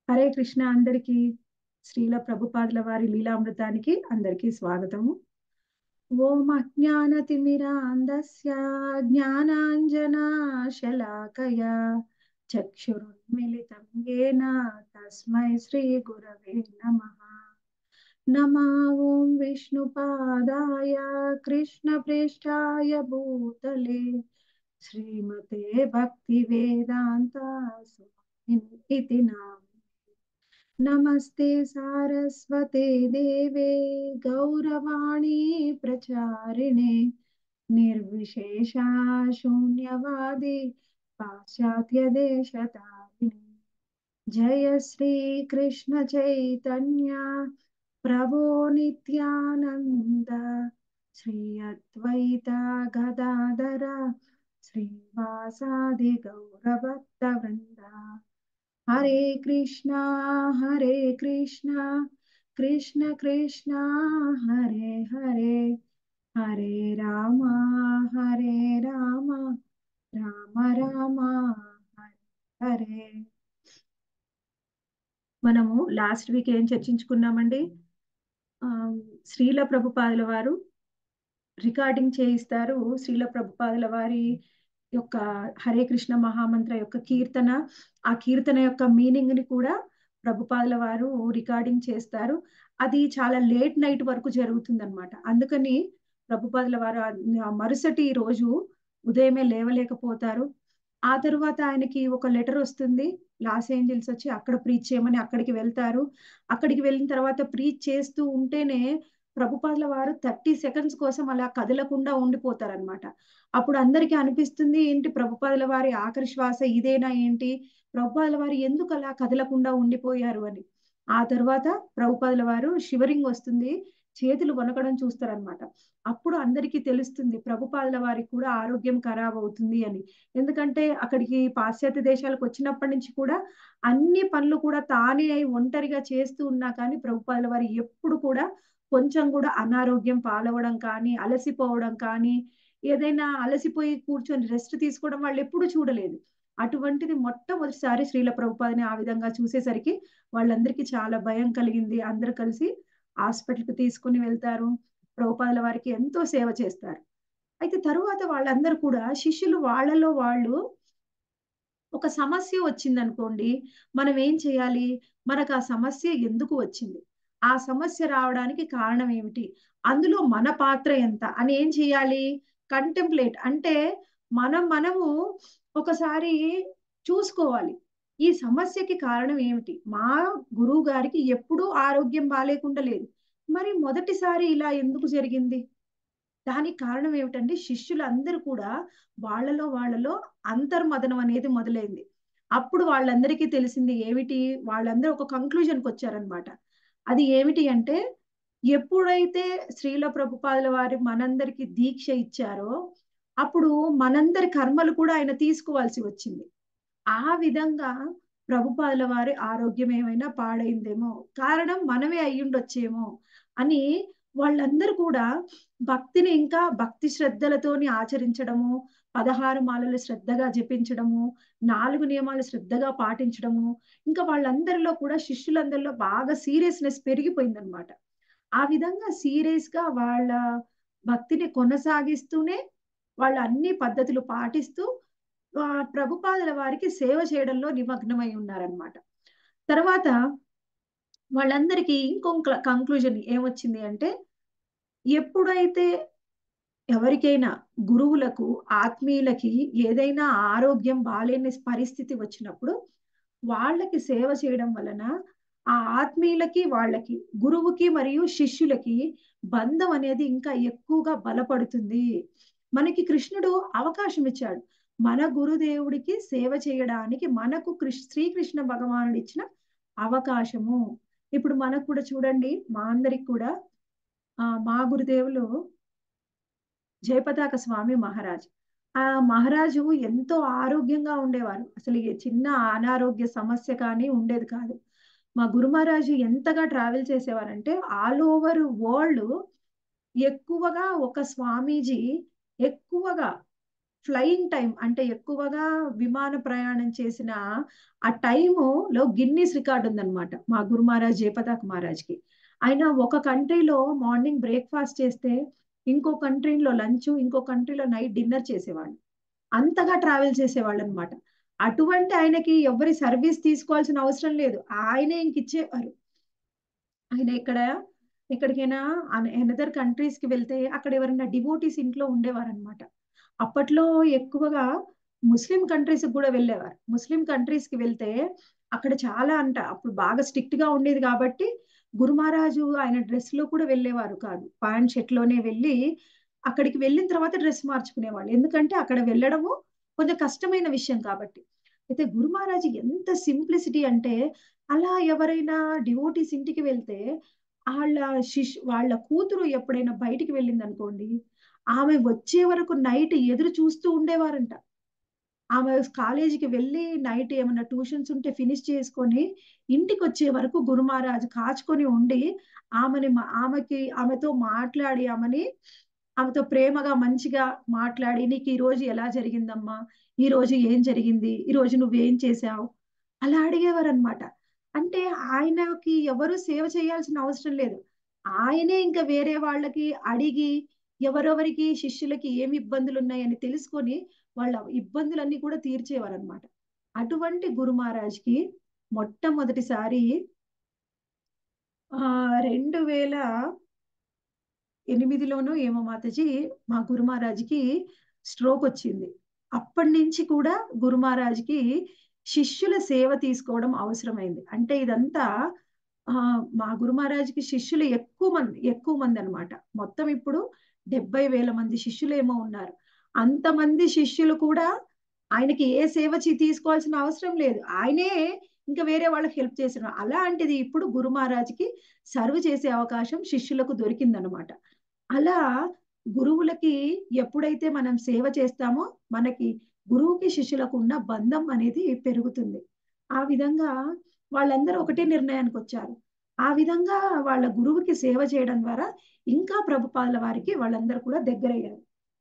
హరే కృష్ణ అందరికీ శ్రీల ప్రభుపాదుల వారి లీలామృతానికి అందరికీ స్వాగతము ఓం అజ్ఞానతిమిరాంధస్య జ్ఞానాంజనా శలాకయ చక్షురున్మిళితం ఏన తస్మై శ్రీ గురవే నమః నమా ఓం విష్ణుపాదాయ కృష్ణప్రేష్టాయ భూతలే శ్రీమతే భక్తి వేదాంత స్వామిన్ ఇతి నామ నమస్తే సారస్వతే దేవే గౌరవాణి ప్రచారిణే నిర్విశేష శూన్యవాది పాశ్చాత్య దేశతారిణి జయ శ్రీ కృష్ణ చైతన్య ప్రభో నిత్యానంద శ్రీ అద్వైత గదాధర శ్రీవాసాది గౌరభక్త వృంద హరే కృష్ణ హరే కృష్ణ కృష్ణ కృష్ణ హరే హరే హరే రామ హరే రామ రామ రామ హరే హరే మనము లాస్ట్ వీక్ ఏం చర్చించుకున్నామండి ఆ శ్రీల ప్రభుపాదుల వారు రికార్డింగ్ చేయిస్తారు శ్రీల ప్రభుపాదుల వారి యొక్క హరే కృష్ణ మహామంత్ర యొక్క కీర్తన ఆ కీర్తన యొక్క మీనింగ్ ని కూడా ప్రభుపాదుల వారు రికార్డింగ్ చేస్తారు అది చాలా లేట్ నైట్ వరకు జరుగుతుంది అనమాట అందుకని ప్రభుపాదుల వారు మరుసటి రోజు ఉదయమే లేవలేకపోతారు ఆ తరువాత ఆయనకి ఒక లెటర్ వస్తుంది లాస్ ఏంజల్స్ వచ్చి అక్కడ ప్రీచ్ చేయమని అక్కడికి వెళ్తారు అక్కడికి వెళ్ళిన తర్వాత ప్రీచ్ చేస్తూ ఉంటేనే ప్రభుపాదుల వారు థర్టీ సెకండ్స్ కోసం అలా కదలకుండా ఉండిపోతారనమాట అప్పుడు అందరికీ అనిపిస్తుంది ఏంటి ప్రభుపాదుల వారి ఆఖరి శ్వాస ఇదేనా ఏంటి ప్రభుపాదుల వారు ఎందుకు అలా కదలకుండా ఉండిపోయారు అని ఆ తర్వాత ప్రభుపాదుల వారు షివరింగ్ వస్తుంది చేతులు వనకడం చూస్తారనమాట అప్పుడు అందరికీ తెలుస్తుంది ప్రభుపాదుల వారికి కూడా ఆరోగ్యం ఖరాబ్ అవుతుంది అని ఎందుకంటే అక్కడికి పాశ్చాత్య దేశాలకు వచ్చినప్పటి నుంచి కూడా అన్ని పనులు కూడా తానే అయి ఒంటరిగా చేస్తూ ఉన్నా కానీ ప్రభుపాదుల వారు ఎప్పుడు కూడా కొంచెం కూడా అనారోగ్యం పాలవడం కానీ అలసిపోవడం కానీ ఏదైనా అలసిపోయి కూర్చొని రెస్ట్ తీసుకోవడం వాళ్ళు ఎప్పుడు చూడలేదు అటువంటిది మొట్టమొదటిసారి శ్రీల ప్రభుపాదని ఆ విధంగా చూసేసరికి వాళ్ళందరికీ చాలా భయం కలిగింది అందరు కలిసి హాస్పిటల్కి తీసుకుని వెళ్తారు ప్రభుపాదుల వారికి ఎంతో సేవ చేస్తారు అయితే తరువాత వాళ్ళందరూ కూడా శిష్యులు వాళ్ళలో వాళ్ళు ఒక సమస్య వచ్చింది అనుకోండి మనం ఏం చేయాలి మనకు ఆ సమస్య ఎందుకు వచ్చింది ఆ సమస్య రావడానికి కారణం ఏమిటి అందులో మన పాత్ర ఎంత అని ఏం చేయాలి కంటెంప్లేట్ అంటే మనం మనము ఒకసారి చూసుకోవాలి ఈ సమస్యకి కారణం ఏమిటి మా గురువు గారికి ఎప్పుడూ ఆరోగ్యం బాగాలేకుండా లేదు మరి మొదటిసారి ఇలా ఎందుకు జరిగింది దానికి కారణం ఏమిటంటే శిష్యులందరూ కూడా వాళ్ళలో వాళ్ళలో అంతర్మదనం అనేది మొదలైంది అప్పుడు వాళ్ళందరికీ తెలిసింది ఏమిటి వాళ్ళందరూ ఒక కంక్లూజన్కి వచ్చారనమాట అది ఏమిటి అంటే ఎప్పుడైతే శ్రీల ప్రభుపాదుల వారి మనందరికి దీక్ష ఇచ్చారో అప్పుడు మనందరి కర్మలు కూడా ఆయన తీసుకోవాల్సి వచ్చింది ఆ విధంగా ప్రభుపాదుల వారి ఆరోగ్యం ఏమైనా పాడైందేమో కారణం మనమే అయ్యుండొచ్చేమో అని వాళ్ళందరూ కూడా భక్తిని ఇంకా భక్తి శ్రద్ధలతోని ఆచరించడము పదహారు మాలలు శ్రద్ధగా జపించడము నాలుగు నియమాలు శ్రద్ధగా పాటించడము ఇంకా వాళ్ళందరిలో కూడా శిష్యులందరిలో బాగా సీరియస్నెస్ పెరిగిపోయిందనమాట ఆ విధంగా సీరియస్ గా వాళ్ళ భక్తిని కొనసాగిస్తూనే వాళ్ళు అన్ని పద్ధతులు పాటిస్తూ ప్రభుపాదుల వారికి సేవ చేయడంలో నిమగ్నమై ఉన్నారనమాట తర్వాత వాళ్ళందరికీ ఇంకొక కంక్లూజన్ ఏమొచ్చింది అంటే ఎప్పుడైతే ఎవరికైనా గురువులకు ఆత్మీయులకి ఏదైనా ఆరోగ్యం బాలేని పరిస్థితి వచ్చినప్పుడు వాళ్ళకి సేవ చేయడం వలన ఆ ఆత్మీయులకి వాళ్ళకి గురువుకి మరియు శిష్యులకి బంధం అనేది ఇంకా ఎక్కువగా బలపడుతుంది మనకి కృష్ణుడు అవకాశం ఇచ్చాడు మన గురుదేవుడికి సేవ చేయడానికి మనకు కృష్ శ్రీకృష్ణ భగవానుడు ఇచ్చిన అవకాశము ఇప్పుడు మనకు కూడా చూడండి మా అందరికి కూడా ఆ మా గురుదేవులు జయపతాక స్వామి మహారాజ్ ఆ మహారాజు ఎంతో ఆరోగ్యంగా ఉండేవారు అసలు చిన్న అనారోగ్య సమస్య కానీ ఉండేది కాదు మా గురు మహారాజు ఎంతగా ట్రావెల్ చేసేవారంటే ఆల్ ఓవర్ వరల్డ్ ఎక్కువగా ఒక స్వామీజీ ఎక్కువగా ఫ్లయింగ్ టైం అంటే ఎక్కువగా విమాన ప్రయాణం చేసిన ఆ టైములో గిన్నీస్ రికార్డ్ ఉందన్నమాట మా గురు మహారాజ్ జయపతాక్ మహారాజ్కి ఆయన ఒక కంట్రీలో మార్నింగ్ బ్రేక్ఫాస్ట్ చేస్తే ఇంకో కంట్రీలో లంచ్ ఇంకో కంట్రీలో నైట్ డిన్నర్ చేసేవాళ్ళు అంతగా ట్రావెల్ చేసేవాళ్ళు అనమాట అటువంటి ఆయనకి ఎవరి సర్వీస్ తీసుకోవాల్సిన అవసరం లేదు ఆయనే ఇంక ఇచ్చేవారు ఆయన ఇక్కడ ఎక్కడికైనా ఎనదర్ కంట్రీస్ కి వెళ్తే అక్కడ ఎవరైనా డివోటీస్ ఇంట్లో ఉండేవారు అనమాట అప్పట్లో ఎక్కువగా ముస్లిం కంట్రీస్ కూడా వెళ్ళేవారు ముస్లిం కంట్రీస్ కి వెళ్తే అక్కడ చాలా అంట అప్పుడు బాగా స్ట్రిక్ట్ గా ఉండేది కాబట్టి గురు మహారాజు ఆయన డ్రెస్ లో కూడా వెళ్ళేవారు కాదు ప్యాంట్ షర్ట్ లోనే వెళ్ళి అక్కడికి వెళ్ళిన తర్వాత డ్రెస్ మార్చుకునేవాళ్ళు ఎందుకంటే అక్కడ వెళ్ళడము కొంచెం కష్టమైన విషయం కాబట్టి అయితే గురు మహారాజు ఎంత సింప్లిసిటీ అంటే అలా ఎవరైనా డివోటీస్ ఇంటికి వెళ్తే వాళ్ళ శిష్ వాళ్ళ కూతురు ఎప్పుడైనా బయటికి వెళ్ళింది అనుకోండి ఆమె వచ్చే వరకు నైట్ ఎదురు చూస్తూ ఉండేవారంట ఆమె కాలేజీకి వెళ్ళి నైట్ ఏమైనా ట్యూషన్స్ ఉంటే ఫినిష్ చేసుకొని ఇంటికి వచ్చే వరకు గురు మహారాజు కాచుకొని ఉండి ఆమెని ఆమెకి ఆమెతో మాట్లాడి ఆమెని ఆమెతో ప్రేమగా మంచిగా మాట్లాడి నీకు ఈ రోజు ఎలా జరిగిందమ్మా ఈ రోజు ఏం జరిగింది ఈ రోజు నువ్వేం చేసావు అలా అడిగేవారు అనమాట అంటే ఆయనకి ఎవరు సేవ చేయాల్సిన అవసరం లేదు ఆయనే ఇంకా వేరే వాళ్ళకి అడిగి ఎవరెవరికి శిష్యులకి ఏమి ఇబ్బందులు ఉన్నాయని తెలుసుకొని వాళ్ళ ఇబ్బందులన్నీ కూడా తీర్చేవారు అనమాట అటువంటి గురు మహారాజ్కి మొట్టమొదటిసారి ఆ రెండు వేల ఎనిమిదిలోనూ ఏమో మాతాజీ మా గురు మహారాజ్కి స్ట్రోక్ వచ్చింది అప్పటి నుంచి కూడా గురు మహారాజ్కి శిష్యుల సేవ తీసుకోవడం అవసరమైంది అంటే ఇదంతా ఆ మా గురు మహారాజ్కి శిష్యులు ఎక్కువ మంది ఎక్కువ మంది అనమాట మొత్తం ఇప్పుడు డెబ్బై వేల మంది శిష్యులు ఏమో ఉన్నారు అంతమంది శిష్యులు కూడా ఆయనకి ఏ సేవ తీసుకోవాల్సిన అవసరం లేదు ఆయనే ఇంకా వేరే వాళ్ళకి హెల్ప్ చేసిన అలాంటిది ఇప్పుడు గురు మహారాజ్కి సర్వ్ చేసే అవకాశం శిష్యులకు దొరికిందనమాట అలా గురువులకి ఎప్పుడైతే మనం సేవ చేస్తామో మనకి గురువుకి శిష్యులకు ఉన్న బంధం అనేది పెరుగుతుంది ఆ విధంగా వాళ్ళందరూ ఒకటే నిర్ణయానికి వచ్చారు ఆ విధంగా వాళ్ళ గురువుకి సేవ చేయడం ద్వారా ఇంకా ప్రభుపాల వారికి వాళ్ళందరూ కూడా దగ్గరయ్యారు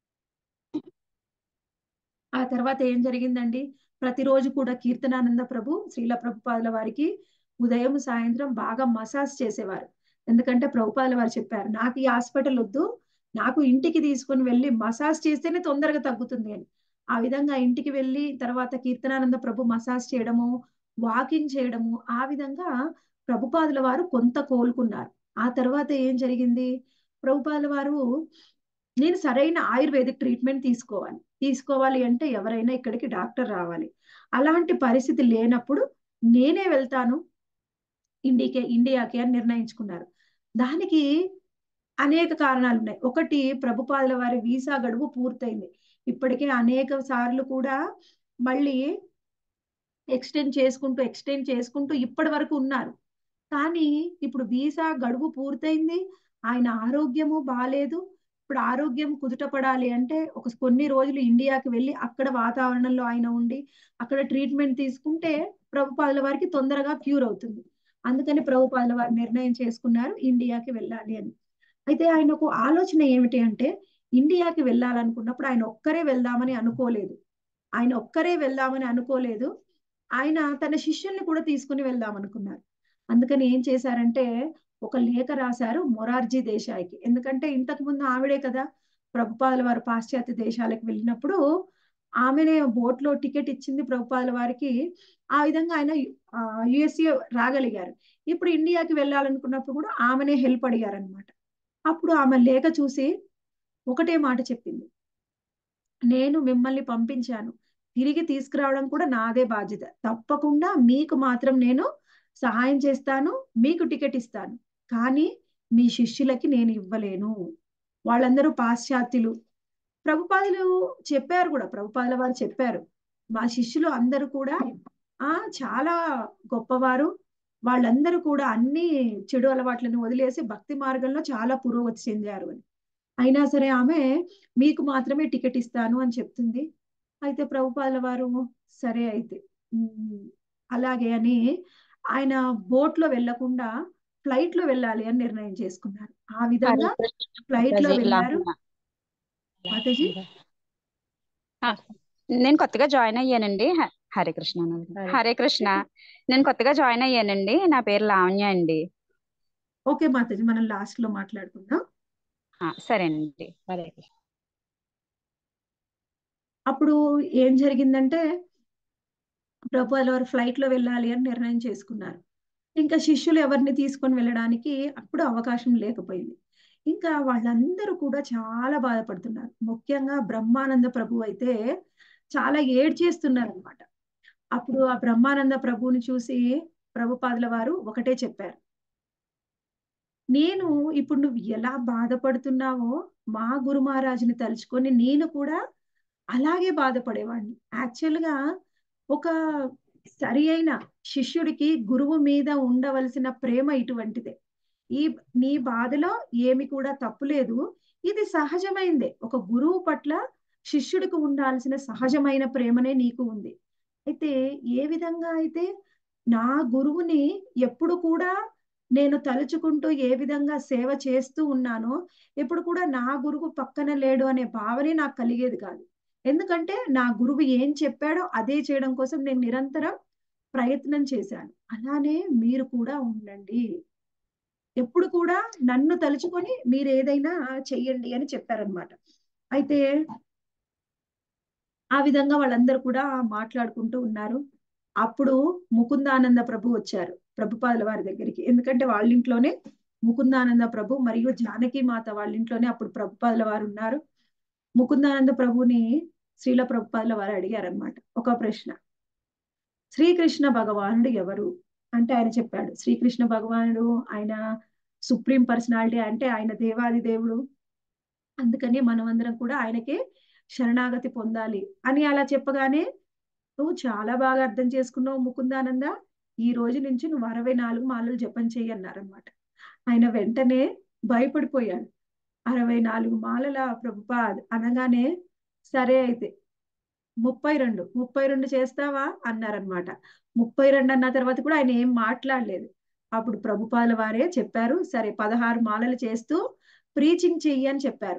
ఆ తర్వాత ఏం జరిగిందండి ప్రతిరోజు కూడా కీర్తనానంద ప్రభు శ్రీల ప్రభుపాదుల వారికి ఉదయం సాయంత్రం బాగా మసాజ్ చేసేవారు ఎందుకంటే ప్రభుపాదుల వారు చెప్పారు నాకు ఈ హాస్పిటల్ వద్దు నాకు ఇంటికి తీసుకొని వెళ్ళి మసాజ్ చేస్తేనే తొందరగా తగ్గుతుంది అని ఆ విధంగా ఇంటికి వెళ్ళి తర్వాత కీర్తనానంద ప్రభు మసాజ్ చేయడము వాకింగ్ చేయడము ఆ విధంగా ప్రభుపాదుల వారు కొంత కోలుకున్నారు ఆ తర్వాత ఏం జరిగింది ప్రభుపాదుల వారు నేను సరైన ఆయుర్వేదిక్ ట్రీట్మెంట్ తీసుకోవాలి తీసుకోవాలి అంటే ఎవరైనా ఇక్కడికి డాక్టర్ రావాలి అలాంటి పరిస్థితి లేనప్పుడు నేనే వెళ్తాను ఇండికే ఇండియాకి అని నిర్ణయించుకున్నారు దానికి అనేక కారణాలు ఉన్నాయి ఒకటి ప్రభుపాదుల వారి వీసా గడువు పూర్తయింది ఇప్పటికే అనేక సార్లు కూడా మళ్ళీ ఎక్స్టెండ్ చేసుకుంటూ ఎక్స్టెండ్ చేసుకుంటూ ఇప్పటి వరకు ఉన్నారు కానీ ఇప్పుడు వీసా గడువు పూర్తయింది ఆయన ఆరోగ్యము బాగాలేదు ఇప్పుడు ఆరోగ్యం కుదుటపడాలి అంటే ఒక కొన్ని రోజులు ఇండియాకి వెళ్ళి అక్కడ వాతావరణంలో ఆయన ఉండి అక్కడ ట్రీట్మెంట్ తీసుకుంటే ప్రభుపాదుల వారికి తొందరగా క్యూర్ అవుతుంది అందుకని ప్రభుపాదుల వారు నిర్ణయం చేసుకున్నారు ఇండియాకి వెళ్ళాలి అని అయితే ఆయనకు ఆలోచన ఏమిటి అంటే ఇండియాకి వెళ్ళాలనుకున్నప్పుడు ఆయన ఒక్కరే వెళ్దామని అనుకోలేదు ఆయన ఒక్కరే వెళ్దామని అనుకోలేదు ఆయన తన శిష్యుల్ని కూడా తీసుకుని వెళ్దాం అనుకున్నారు అందుకని ఏం చేశారంటే ఒక లేఖ రాశారు మొరార్జీ దేశాయికి ఎందుకంటే ఇంతకు ముందు ఆవిడే కదా ప్రభుపాదుల వారు పాశ్చాత్య దేశాలకు వెళ్ళినప్పుడు ఆమెనే బోట్ లో టికెట్ ఇచ్చింది ప్రభుపాదుల వారికి ఆ విధంగా ఆయన యుఎస్ఏ రాగలిగారు ఇప్పుడు ఇండియాకి వెళ్ళాలనుకున్నప్పుడు కూడా ఆమెనే హెల్ప్ అడిగారు అనమాట అప్పుడు ఆమె లేఖ చూసి ఒకటే మాట చెప్పింది నేను మిమ్మల్ని పంపించాను తిరిగి తీసుకురావడం కూడా నాదే బాధ్యత తప్పకుండా మీకు మాత్రం నేను సహాయం చేస్తాను మీకు టికెట్ ఇస్తాను కానీ మీ శిష్యులకి నేను ఇవ్వలేను వాళ్ళందరూ పాశ్చాత్యులు ప్రభుపాదులు చెప్పారు కూడా ప్రభుపాదుల వారు చెప్పారు మా శిష్యులు అందరూ కూడా ఆ చాలా గొప్పవారు వాళ్ళందరూ కూడా అన్ని చెడు అలవాట్లను వదిలేసి భక్తి మార్గంలో చాలా పురోగతి చెందారు అని అయినా సరే ఆమె మీకు మాత్రమే టికెట్ ఇస్తాను అని చెప్తుంది అయితే ప్రభుపాదుల వారు సరే అయితే అలాగే అని ఆయన బోట్ లో వెళ్లకుండా ఫ్లైట్ లో వెళ్ళాలి అని నిర్ణయం చేసుకున్నారు ఆ విధంగా ఫ్లైట్ లో వెళ్ళారు మాతాజీ ఆ, నేను కొత్తగా జాయిన్ అయ్యానండి హ- హరే కృష్ణ అన్నది. హరే హరే కృష్ణ నేను కొత్తగా జాయిన్ అయ్యానండి నా పేరు లావణ్య అండి ఓకే మాతాజీ మనం లాస్ట్ లో మాట్లాడుకుందాం ఆ, సరేనండి హరే కృష్ణ అప్పుడు ఏం జరిగిందంటే ప్రభు వారు ఫ్లైట్ లో వెళ్ళాలి అని నిర్ణయం చేసుకున్నారు ఇంకా శిష్యులు ఎవరిని తీసుకొని వెళ్ళడానికి అప్పుడు అవకాశం లేకపోయింది ఇంకా వాళ్ళందరూ కూడా చాలా బాధపడుతున్నారు ముఖ్యంగా బ్రహ్మానంద ప్రభు అయితే చాలా ఏడ్చేస్తున్నారు అనమాట అప్పుడు ఆ బ్రహ్మానంద ప్రభువుని చూసి ప్రభుపాదుల వారు ఒకటే చెప్పారు నేను ఇప్పుడు నువ్వు ఎలా బాధపడుతున్నావో మా గురు మహారాజుని తలుచుకొని నేను కూడా అలాగే బాధపడేవాడిని యాక్చువల్ గా ఒక సరి అయిన శిష్యుడికి గురువు మీద ఉండవలసిన ప్రేమ ఇటువంటిదే ఈ నీ బాధలో ఏమి కూడా తప్పులేదు ఇది సహజమైందే ఒక గురువు పట్ల శిష్యుడికి ఉండాల్సిన సహజమైన ప్రేమనే నీకు ఉంది అయితే ఏ విధంగా అయితే నా గురువుని ఎప్పుడు కూడా నేను తలుచుకుంటూ ఏ విధంగా సేవ చేస్తూ ఉన్నానో ఎప్పుడు కూడా నా గురువు పక్కన లేడు అనే భావనే నాకు కలిగేది కాదు ఎందుకంటే నా గురువు ఏం చెప్పాడో అదే చేయడం కోసం నేను నిరంతరం ప్రయత్నం చేశాను అలానే మీరు కూడా ఉండండి ఎప్పుడు కూడా నన్ను తలుచుకొని మీరు ఏదైనా చెయ్యండి అని చెప్పారనమాట అయితే ఆ విధంగా వాళ్ళందరూ కూడా మాట్లాడుకుంటూ ఉన్నారు అప్పుడు ముకుందానంద ప్రభు వచ్చారు ప్రభుపాదుల వారి దగ్గరికి ఎందుకంటే వాళ్ళ ఇంట్లోనే ముకుందానంద ప్రభు మరియు జానకి మాత వాళ్ళ ఇంట్లోనే అప్పుడు ప్రభుపాదుల వారు ఉన్నారు ముకుందానంద ప్రభుని శ్రీల ప్రభుపాదుల వారు అడిగారనమాట ఒక ప్రశ్న శ్రీకృష్ణ భగవానుడు ఎవరు అంటే ఆయన చెప్పాడు శ్రీకృష్ణ భగవానుడు ఆయన సుప్రీం పర్సనాలిటీ అంటే ఆయన దేవాది దేవుడు అందుకని మనం అందరం కూడా ఆయనకే శరణాగతి పొందాలి అని అలా చెప్పగానే నువ్వు చాలా బాగా అర్థం చేసుకున్నావు ముకుందానంద ఈ రోజు నుంచి నువ్వు అరవై నాలుగు మాలలు జపం చెయ్యి అన్నారనమాట ఆయన వెంటనే భయపడిపోయాడు అరవై నాలుగు మాలల ప్రభుపాద్ అనగానే సరే అయితే ముప్పై రెండు ముప్పై రెండు చేస్తావా అన్నారనమాట ముప్పై రెండు అన్న తర్వాత కూడా ఆయన ఏం మాట్లాడలేదు అప్పుడు ప్రభుపాల వారే చెప్పారు సరే పదహారు మాలలు చేస్తూ ప్రీచింగ్ చెయ్యి అని చెప్పారు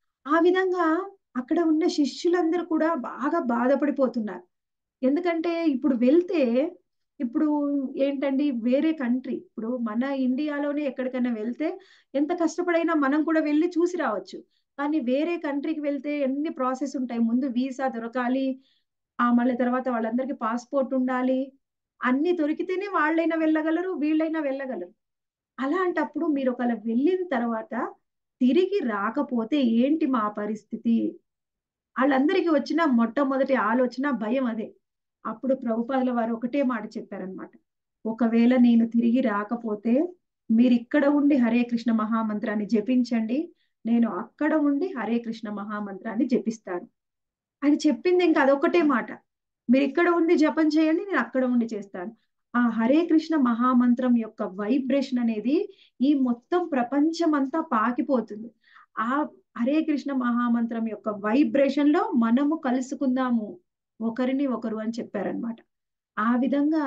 ఆ విధంగా అక్కడ ఉన్న శిష్యులందరూ కూడా బాగా బాధపడిపోతున్నారు ఎందుకంటే ఇప్పుడు వెళ్తే ఇప్పుడు ఏంటండి వేరే కంట్రీ ఇప్పుడు మన ఇండియాలోనే ఎక్కడికైనా వెళ్తే ఎంత కష్టపడైనా మనం కూడా వెళ్ళి చూసి రావచ్చు కానీ వేరే కంట్రీకి వెళ్తే ఎన్ని ప్రాసెస్ ఉంటాయి ముందు వీసా దొరకాలి ఆ మళ్ళీ తర్వాత వాళ్ళందరికీ పాస్పోర్ట్ ఉండాలి అన్ని దొరికితేనే వాళ్ళైనా వెళ్ళగలరు వీళ్ళైనా వెళ్ళగలరు అలాంటప్పుడు మీరు ఒకవేళ వెళ్ళిన తర్వాత తిరిగి రాకపోతే ఏంటి మా పరిస్థితి వాళ్ళందరికీ వచ్చిన మొట్టమొదటి ఆలోచన భయం అదే అప్పుడు ప్రభుపాదుల వారు ఒకటే మాట చెప్పారనమాట ఒకవేళ నేను తిరిగి రాకపోతే మీరు ఇక్కడ ఉండి హరే కృష్ణ మహామంత్రాన్ని జపించండి నేను అక్కడ ఉండి హరే కృష్ణ మహామంత్రాన్ని జపిస్తాను ఆయన చెప్పింది ఇంకా అదొకటే మాట మీరు ఇక్కడ ఉండి జపం చేయండి నేను అక్కడ ఉండి చేస్తాను ఆ హరే కృష్ణ మహామంత్రం యొక్క వైబ్రేషన్ అనేది ఈ మొత్తం ప్రపంచం అంతా పాకిపోతుంది ఆ హరే కృష్ణ మహామంత్రం యొక్క వైబ్రేషన్ లో మనము కలుసుకుందాము ఒకరిని ఒకరు అని చెప్పారనమాట ఆ విధంగా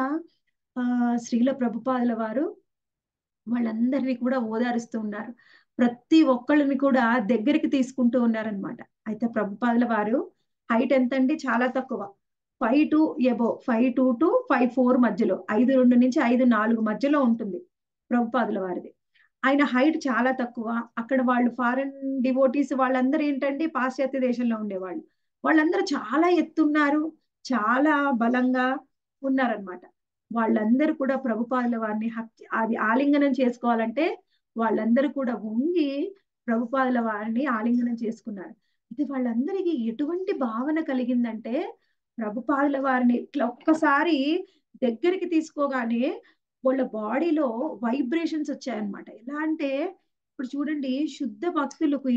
ఆ శ్రీల ప్రభుపాదుల వారు వాళ్ళందరినీ కూడా ఓదారుస్తూ ఉన్నారు ప్రతి ఒక్కళ్ళని కూడా దగ్గరికి తీసుకుంటూ ఉన్నారనమాట అయితే ప్రభుపాదుల వారు హైట్ ఎంత అండి చాలా తక్కువ five to above five two to five four మధ్యలో ఐదు రెండు నుంచి ఐదు నాలుగు మధ్యలో ఉంటుంది ప్రభుపాదుల వారిది ఆయన హైట్ చాలా తక్కువ అక్కడ వాళ్ళు ఫారెన్ డివోటీస్ వాళ్ళందరూ ఏంటంటే పాశ్చాత్య దేశంలో ఉండేవాళ్ళు వాళ్ళందరూ చాలా ఎత్తున్నారు చాలా బలంగా ఉన్నారనమాట వాళ్ళందరూ కూడా ప్రభుపాదుల వారిని హత్య అది ఆలింగనం చేసుకోవాలంటే వాళ్ళందరూ కూడా వంగి ప్రభుపాదుల వారిని ఆలింగనం చేసుకున్నారు అయితే వాళ్ళందరికీ ఎటువంటి భావన కలిగిందంటే ప్రభుపాదుల వారిని ఇట్లా ఒక్కసారి దగ్గరికి తీసుకోగానే వాళ్ళ బాడీలో వైబ్రేషన్స్ వచ్చాయన్నమాట ఎలా అంటే ఇప్పుడు చూడండి శుద్ధ భక్తులకి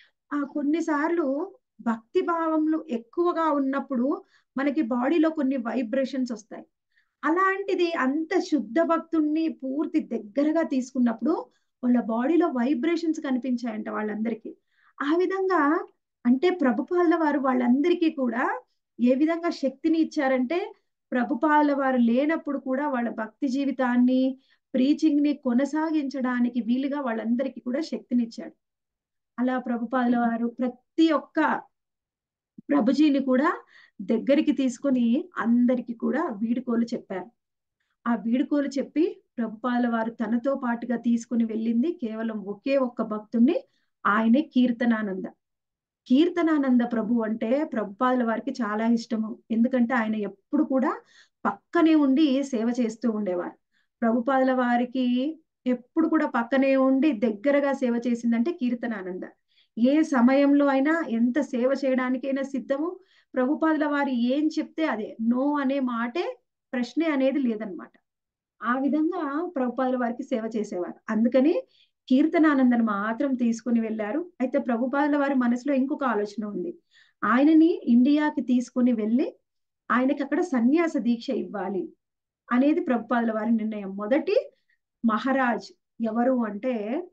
ఆ కొన్నిసార్లు భక్తి భావంలో ఎక్కువగా ఉన్నప్పుడు మనకి బాడీలో కొన్ని వైబ్రేషన్స్ వస్తాయి అలాంటిది అంత శుద్ధ భక్తుణ్ణి పూర్తి దగ్గరగా తీసుకున్నప్పుడు వాళ్ళ బాడీలో వైబ్రేషన్స్ కనిపించాయంట వాళ్ళందరికీ ఆ విధంగా అంటే ప్రభుపాల వారు వాళ్ళందరికీ కూడా ఏ విధంగా శక్తిని ఇచ్చారంటే ప్రభుపాల వారు లేనప్పుడు కూడా వాళ్ళ భక్తి జీవితాన్ని ప్రీచింగ్ ని కొనసాగించడానికి వీలుగా వాళ్ళందరికీ కూడా శక్తినిచ్చాడు అలా ప్రభుపాదుల వారు ప్రతి ఒక్క ప్రభుజీని కూడా దగ్గరికి తీసుకొని అందరికి కూడా వీడుకోలు చెప్పారు ఆ వీడుకోలు చెప్పి ప్రభుపాల వారు తనతో పాటుగా తీసుకుని వెళ్ళింది కేవలం ఒకే ఒక్క భక్తుణ్ణి ఆయనే కీర్తనానంద కీర్తనానంద ప్రభు అంటే ప్రభుపాదుల వారికి చాలా ఇష్టము ఎందుకంటే ఆయన ఎప్పుడు కూడా పక్కనే ఉండి సేవ చేస్తూ ఉండేవారు ప్రభుపాదుల వారికి ఎప్పుడు కూడా పక్కనే ఉండి దగ్గరగా సేవ చేసిందంటే కీర్తనానంద ఏ సమయంలో అయినా ఎంత సేవ చేయడానికైనా సిద్ధము ప్రభుపాదుల వారు ఏం చెప్తే అదే నో అనే మాటే ప్రశ్నే అనేది లేదనమాట ఆ విధంగా ప్రభుపాదుల వారికి సేవ చేసేవారు అందుకని కీర్తనానందను మాత్రం తీసుకుని వెళ్ళారు అయితే ప్రభుపాదుల వారి మనసులో ఇంకొక ఆలోచన ఉంది ఆయనని ఇండియాకి తీసుకుని వెళ్ళి ఆయనకి అక్కడ సన్యాస దీక్ష ఇవ్వాలి అనేది ప్రభుపాదుల వారి నిర్ణయం మొదటి మహారాజ్ ఎవరు అంటే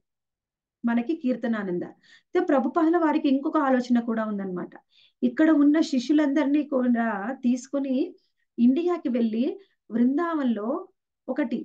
మనకి కీర్తనానంద అయితే ప్రభుపాదుల వారికి ఇంకొక ఆలోచన కూడా ఉందన్నమాట ఇక్కడ ఉన్న శిష్యులందరినీ కూడా తీసుకుని ఇండియాకి వెళ్ళి బృందావన్లో ఒకటి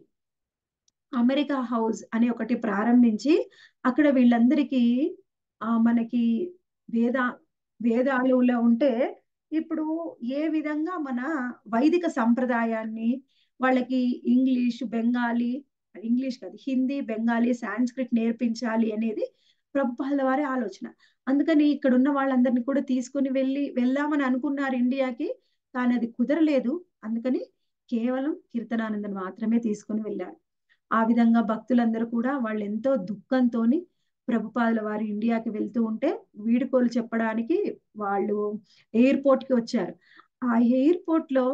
అమెరికా హౌస్ అని ఒకటి ప్రారంభించి అక్కడ వీళ్ళందరికీ ఆ మనకి వేద వేదాలులో ఉంటే ఇప్పుడు ఏ విధంగా మన వైదిక సంప్రదాయాన్ని వాళ్ళకి ఇంగ్లీష్ బెంగాలీ ఇంగ్లీష్ కాదు హిందీ బెంగాలీ సాంస్క్రిట్ నేర్పించాలి అనేది ప్రభుపాల వారి ఆలోచన అందుకని ఇక్కడ ఉన్న వాళ్ళందరినీ కూడా తీసుకుని వెళ్ళి వెళ్దామని అనుకున్నారు ఇండియాకి కానీ అది కుదరలేదు అందుకని కేవలం కీర్తనానందన్ మాత్రమే తీసుకుని వెళ్ళారు ఆ విధంగా భక్తులందరూ కూడా వాళ్ళు ఎంతో దుఃఖంతో ప్రభుపాదుల వారు ఇండియాకి వెళ్తూ ఉంటే వీడుకోలు చెప్పడానికి వాళ్ళు ఎయిర్పోర్ట్ కి వచ్చారు ఆ ఎయిర్పోర్ట్ లో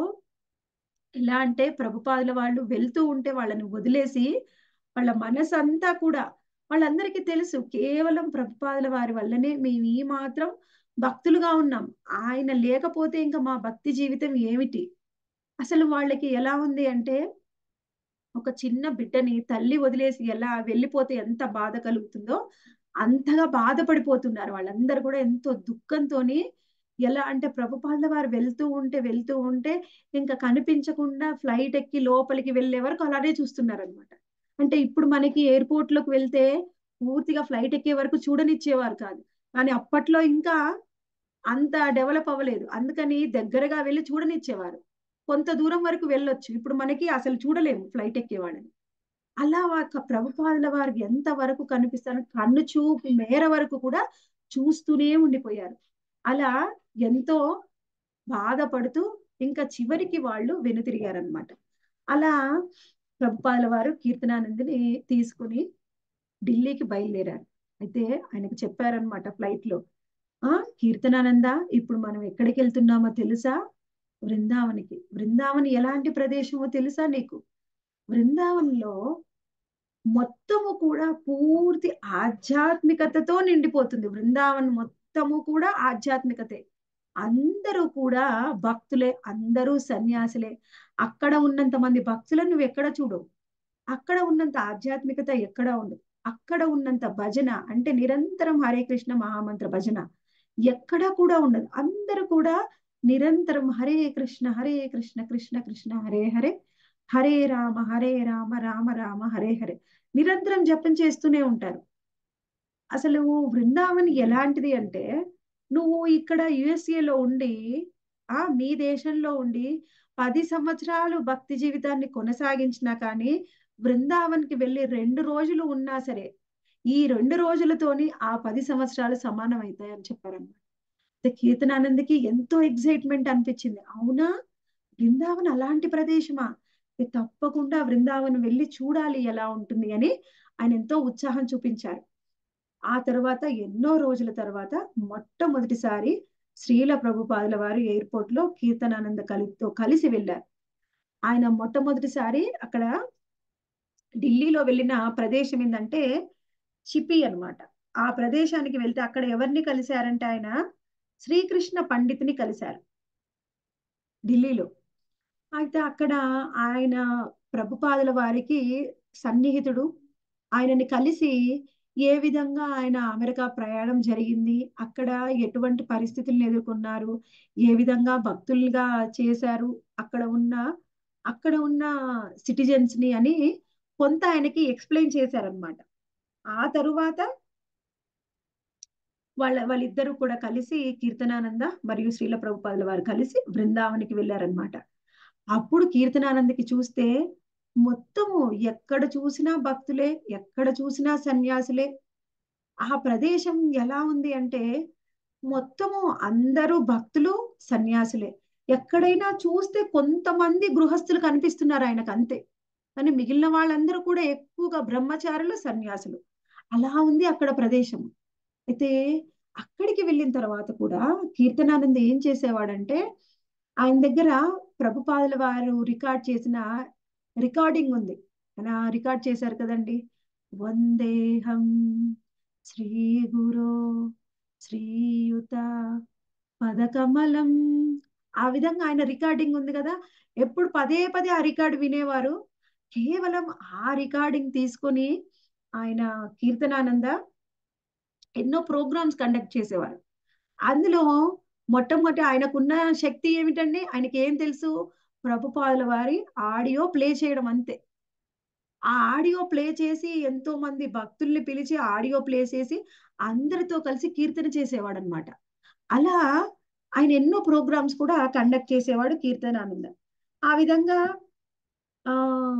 ఎలా అంటే ప్రభుపాదుల వాళ్ళు వెళ్తూ ఉంటే వాళ్ళని వదిలేసి వాళ్ళ మనసు అంతా కూడా వాళ్ళందరికీ తెలుసు కేవలం ప్రభుపాదుల వారి వల్లనే మేము ఈ మాత్రం భక్తులుగా ఉన్నాం ఆయన లేకపోతే ఇంకా మా భక్తి జీవితం ఏమిటి అసలు వాళ్ళకి ఎలా ఉంది అంటే ఒక చిన్న బిడ్డని తల్లి వదిలేసి ఎలా వెళ్ళిపోతే ఎంత బాధ కలుగుతుందో అంతగా బాధపడిపోతున్నారు వాళ్ళందరూ కూడా ఎంతో దుఃఖంతోని ఎలా అంటే ప్రభుపాద వారు వెళ్తూ ఉంటే వెళ్తూ ఉంటే ఇంకా కనిపించకుండా ఫ్లైట్ ఎక్కి లోపలికి వెళ్ళే వరకు అలానే చూస్తున్నారు అనమాట అంటే ఇప్పుడు మనకి ఎయిర్పోర్ట్ లోకి వెళ్తే పూర్తిగా ఫ్లైట్ ఎక్కే వరకు చూడనిచ్చేవారు కాదు కానీ అప్పట్లో ఇంకా అంత డెవలప్ అవ్వలేదు అందుకని దగ్గరగా వెళ్ళి చూడనిచ్చేవారు కొంత దూరం వరకు వెళ్ళొచ్చు ఇప్పుడు మనకి అసలు చూడలేము ఫ్లైట్ ఎక్కేవాడని అలా ఒక ప్రభుపాదుల వారికి ఎంత వరకు కనిపిస్తారు కన్ను చూపు మేర వరకు కూడా చూస్తూనే ఉండిపోయారు అలా ఎంతో బాధపడుతూ ఇంకా చివరికి వాళ్ళు వెనుతిరిగారనమాట అలా ప్రభుపాదుల వారు కీర్తనానందిని తీసుకుని ఢిల్లీకి బయలుదేరారు అయితే ఆయనకు చెప్పారనమాట ఫ్లైట్ లో ఆ కీర్తనానంద ఇప్పుడు మనం ఎక్కడికి వెళ్తున్నామో తెలుసా బృందావనికి బృందావన్ ఎలాంటి ప్రదేశమో తెలుసా నీకు బృందావనంలో మొత్తము కూడా పూర్తి ఆధ్యాత్మికతతో నిండిపోతుంది బృందావన్ మొత్తము కూడా ఆధ్యాత్మికతే అందరూ కూడా భక్తులే అందరూ సన్యాసులే అక్కడ ఉన్నంత మంది భక్తులను నువ్వు ఎక్కడ చూడవు అక్కడ ఉన్నంత ఆధ్యాత్మికత ఎక్కడ ఉండదు అక్కడ ఉన్నంత భజన అంటే నిరంతరం హరే కృష్ణ మహామంత్ర భజన ఎక్కడా కూడా ఉండదు అందరూ కూడా నిరంతరం హరే కృష్ణ హరే కృష్ణ కృష్ణ కృష్ణ హరే హరే హరే రామ హరే రామ రామ రామ హరే హరే నిరంతరం జపం చేస్తూనే ఉంటారు అసలు బృందావన్ ఎలాంటిది అంటే నువ్వు ఇక్కడ యుఎస్ఏలో ఉండి ఆ మీ దేశంలో ఉండి పది సంవత్సరాలు భక్తి జీవితాన్ని కొనసాగించినా కానీ బృందావన్కి వెళ్ళి రెండు రోజులు ఉన్నా సరే ఈ రెండు రోజులతోని ఆ పది సంవత్సరాలు సమానం అవుతాయి అని చెప్పారన్నమాట కీర్తనానందకి ఎంతో ఎగ్జైట్మెంట్ అనిపించింది అవునా బృందావన్ అలాంటి ప్రదేశమా తప్పకుండా బృందావనం వెళ్ళి చూడాలి ఎలా ఉంటుంది అని ఆయన ఎంతో ఉత్సాహం చూపించారు ఆ తర్వాత ఎన్నో రోజుల తర్వాత మొట్టమొదటిసారి శ్రీల ప్రభుపాదుల వారు ఎయిర్పోర్ట్ లో కీర్తనానంద కలితో కలిసి వెళ్ళారు ఆయన మొట్టమొదటిసారి అక్కడ ఢిల్లీలో వెళ్ళిన ప్రదేశం ఏంటంటే చిపి అనమాట ఆ ప్రదేశానికి వెళ్తే అక్కడ ఎవరిని కలిశారంటే ఆయన శ్రీకృష్ణ పండితుని కలిశారు ఢిల్లీలో అయితే అక్కడ ఆయన ప్రభుపాదుల వారికి సన్నిహితుడు ఆయనని కలిసి ఏ విధంగా ఆయన అమెరికా ప్రయాణం జరిగింది అక్కడ ఎటువంటి పరిస్థితులను ఎదుర్కొన్నారు ఏ విధంగా భక్తులుగా చేశారు అక్కడ ఉన్న అక్కడ ఉన్న సిటిజన్స్ ని అని కొంత ఆయనకి ఎక్స్ప్లెయిన్ చేశారనమాట ఆ తరువాత వాళ్ళ వాళ్ళిద్దరూ కూడా కలిసి కీర్తనానంద మరియు శ్రీల ప్రభుపాదుల వారు కలిసి బృందావనికి వెళ్ళారనమాట అప్పుడు కీర్తనానందకి చూస్తే మొత్తము ఎక్కడ చూసినా భక్తులే ఎక్కడ చూసినా సన్యాసులే ఆ ప్రదేశం ఎలా ఉంది అంటే మొత్తము అందరూ భక్తులు సన్యాసులే ఎక్కడైనా చూస్తే కొంతమంది గృహస్థులు కనిపిస్తున్నారు ఆయనకు అంతే కానీ మిగిలిన వాళ్ళందరూ కూడా ఎక్కువగా బ్రహ్మచారులు సన్యాసులు అలా ఉంది అక్కడ ప్రదేశం అయితే అక్కడికి వెళ్ళిన తర్వాత కూడా కీర్తనానంద ఏం చేసేవాడంటే ఆయన దగ్గర ప్రభుపాదుల వారు రికార్డ్ చేసిన రికార్డింగ్ ఉంది ఆయన రికార్డ్ చేశారు కదండి వందేహం శ్రీ గురో శ్రీయుత పదకమలం ఆ విధంగా ఆయన రికార్డింగ్ ఉంది కదా ఎప్పుడు పదే పదే ఆ రికార్డు వినేవారు కేవలం ఆ రికార్డింగ్ తీసుకొని ఆయన కీర్తనానంద ఎన్నో ప్రోగ్రామ్స్ కండక్ట్ చేసేవారు అందులో మొట్టమొదటి ఆయనకున్న శక్తి ఏమిటండి ఆయనకి ఏం తెలుసు ప్రభుపాదుల వారి ఆడియో ప్లే చేయడం అంతే ఆ ఆడియో ప్లే చేసి ఎంతో మంది భక్తుల్ని పిలిచి ఆడియో ప్లే చేసి అందరితో కలిసి కీర్తన చేసేవాడు అనమాట అలా ఆయన ఎన్నో ప్రోగ్రామ్స్ కూడా కండక్ట్ చేసేవాడు కీర్తనానంద ఆ విధంగా ఆ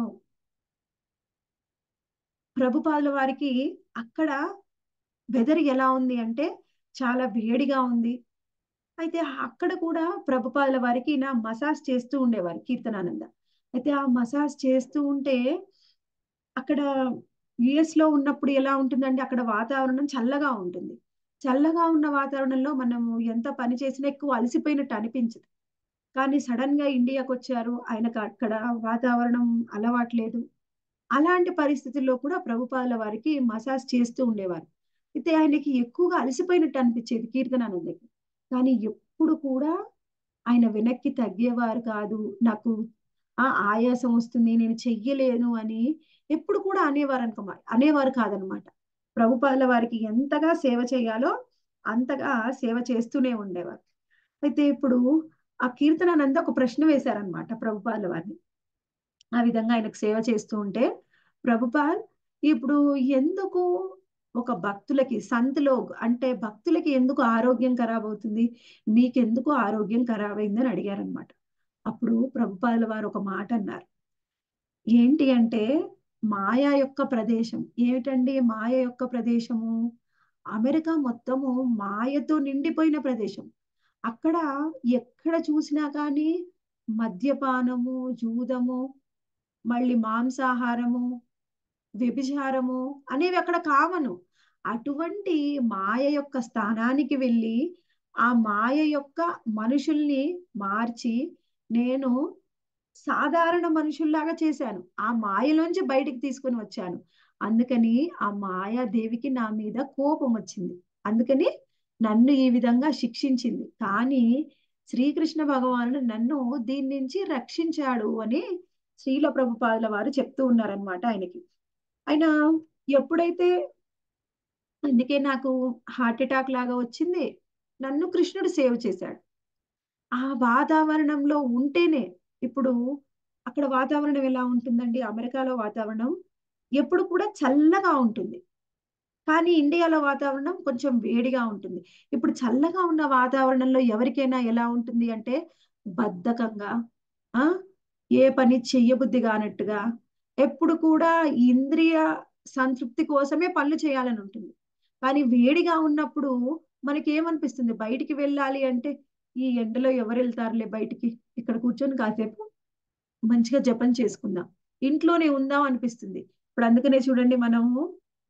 ప్రభుపాదుల వారికి అక్కడ వెదర్ ఎలా ఉంది అంటే చాలా వేడిగా ఉంది అయితే అక్కడ కూడా ప్రభుపాదుల వారికి నా మసాజ్ చేస్తూ ఉండేవారు కీర్తనానంద అయితే ఆ మసాజ్ చేస్తూ ఉంటే అక్కడ యుఎస్ లో ఉన్నప్పుడు ఎలా ఉంటుందంటే అక్కడ వాతావరణం చల్లగా ఉంటుంది చల్లగా ఉన్న వాతావరణంలో మనము ఎంత పని చేసినా ఎక్కువ అలసిపోయినట్టు అనిపించదు కానీ సడన్ గా ఇండియాకి వచ్చారు ఆయనకు అక్కడ వాతావరణం అలవాట్లేదు అలాంటి పరిస్థితుల్లో కూడా ప్రభుపాదుల వారికి మసాజ్ చేస్తూ ఉండేవారు అయితే ఆయనకి ఎక్కువగా అలసిపోయినట్టు అనిపించేది కీర్తనానందకి కానీ ఎప్పుడు కూడా ఆయన వెనక్కి తగ్గేవారు కాదు నాకు ఆ ఆయాసం వస్తుంది నేను చెయ్యలేను అని ఎప్పుడు కూడా అనేవారు అనుకమా అనేవారు కాదనమాట ప్రభుపాదుల వారికి ఎంతగా సేవ చేయాలో అంతగా సేవ చేస్తూనే ఉండేవారు అయితే ఇప్పుడు ఆ కీర్తనానంద ఒక ప్రశ్న వేశారనమాట ప్రభుపాదుల వారిని ఆ విధంగా ఆయనకు సేవ చేస్తూ ఉంటే ప్రభుపాల్ ఇప్పుడు ఎందుకు ఒక భక్తులకి సంతలో అంటే భక్తులకి ఎందుకు ఆరోగ్యం ఖరాబ్ అవుతుంది మీకెందుకు ఆరోగ్యం ఖరాబ్ అయిందని అడిగారనమాట అప్పుడు ప్రభుపాదుల వారు ఒక మాట అన్నారు ఏంటి అంటే మాయ యొక్క ప్రదేశం ఏమిటండి మాయ యొక్క ప్రదేశము అమెరికా మొత్తము మాయతో నిండిపోయిన ప్రదేశం అక్కడ ఎక్కడ చూసినా కానీ మద్యపానము జూదము మళ్ళీ మాంసాహారము వ్యభిచారము అనేవి అక్కడ కామను అటువంటి మాయ యొక్క స్థానానికి వెళ్ళి ఆ మాయ యొక్క మనుషుల్ని మార్చి నేను సాధారణ మనుషుల్లాగా చేశాను ఆ మాయలోంచి బయటికి తీసుకొని వచ్చాను అందుకని ఆ మాయాదేవికి నా మీద కోపం వచ్చింది అందుకని నన్ను ఈ విధంగా శిక్షించింది కానీ శ్రీకృష్ణ భగవానుడు నన్ను దీని నుంచి రక్షించాడు అని శ్రీల ప్రభుపాదుల వారు చెప్తూ ఉన్నారనమాట ఆయనకి ఆయన ఎప్పుడైతే అందుకే నాకు హార్ట్ అటాక్ లాగా వచ్చింది నన్ను కృష్ణుడు సేవ్ చేశాడు ఆ వాతావరణంలో ఉంటేనే ఇప్పుడు అక్కడ వాతావరణం ఎలా ఉంటుందండి అమెరికాలో వాతావరణం ఎప్పుడు కూడా చల్లగా ఉంటుంది కానీ ఇండియాలో వాతావరణం కొంచెం వేడిగా ఉంటుంది ఇప్పుడు చల్లగా ఉన్న వాతావరణంలో ఎవరికైనా ఎలా ఉంటుంది అంటే బద్ధకంగా ఆ ఏ పని చెయ్యబుద్ధి కానట్టుగా ఎప్పుడు కూడా ఇంద్రియ సంతృప్తి కోసమే పనులు చేయాలని ఉంటుంది కానీ వేడిగా ఉన్నప్పుడు మనకి ఏమనిపిస్తుంది బయటికి వెళ్ళాలి అంటే ఈ ఎండలో ఎవరు వెళ్తారులే బయటికి ఇక్కడ కూర్చొని కాసేపు మంచిగా జపం చేసుకుందాం ఇంట్లోనే ఉందాం అనిపిస్తుంది ఇప్పుడు అందుకనే చూడండి మనము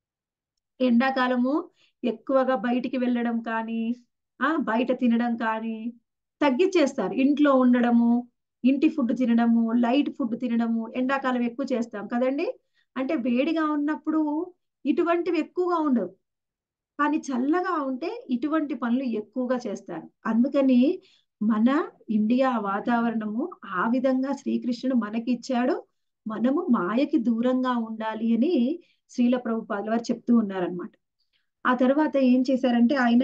ఎండాకాలము ఎక్కువగా బయటికి వెళ్ళడం కానీ ఆ బయట తినడం కానీ తగ్గించేస్తారు ఇంట్లో ఉండడము ఇంటి ఫుడ్ తినడము లైట్ ఫుడ్ తినడము ఎండాకాలం ఎక్కువ చేస్తాం కదండి అంటే వేడిగా ఉన్నప్పుడు ఇటువంటివి ఎక్కువగా ఉండవు కానీ చల్లగా ఉంటే ఇటువంటి పనులు ఎక్కువగా చేస్తారు అందుకని మన ఇండియా వాతావరణము ఆ విధంగా శ్రీకృష్ణుడు మనకి ఇచ్చాడు మనము మాయకి దూరంగా ఉండాలి అని శ్రీల ప్రభుపాదుల వారు చెప్తూ ఉన్నారనమాట ఆ తర్వాత ఏం చేశారంటే ఆయన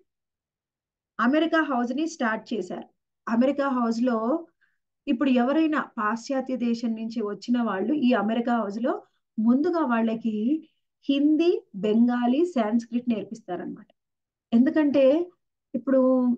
అమెరికా హౌస్ ని స్టార్ట్ చేశారు అమెరికా హౌస్ లో ఇప్పుడు ఎవరైనా పాశ్చాత్య దేశం నుంచి వచ్చిన వాళ్ళు ఈ అమెరికా హౌస్ లో ముందుగా వాళ్ళకి హిందీ బెంగాలీ సాంస్క్రిట్ నేర్పిస్తారనమాట ఎందుకంటే ఇప్పుడు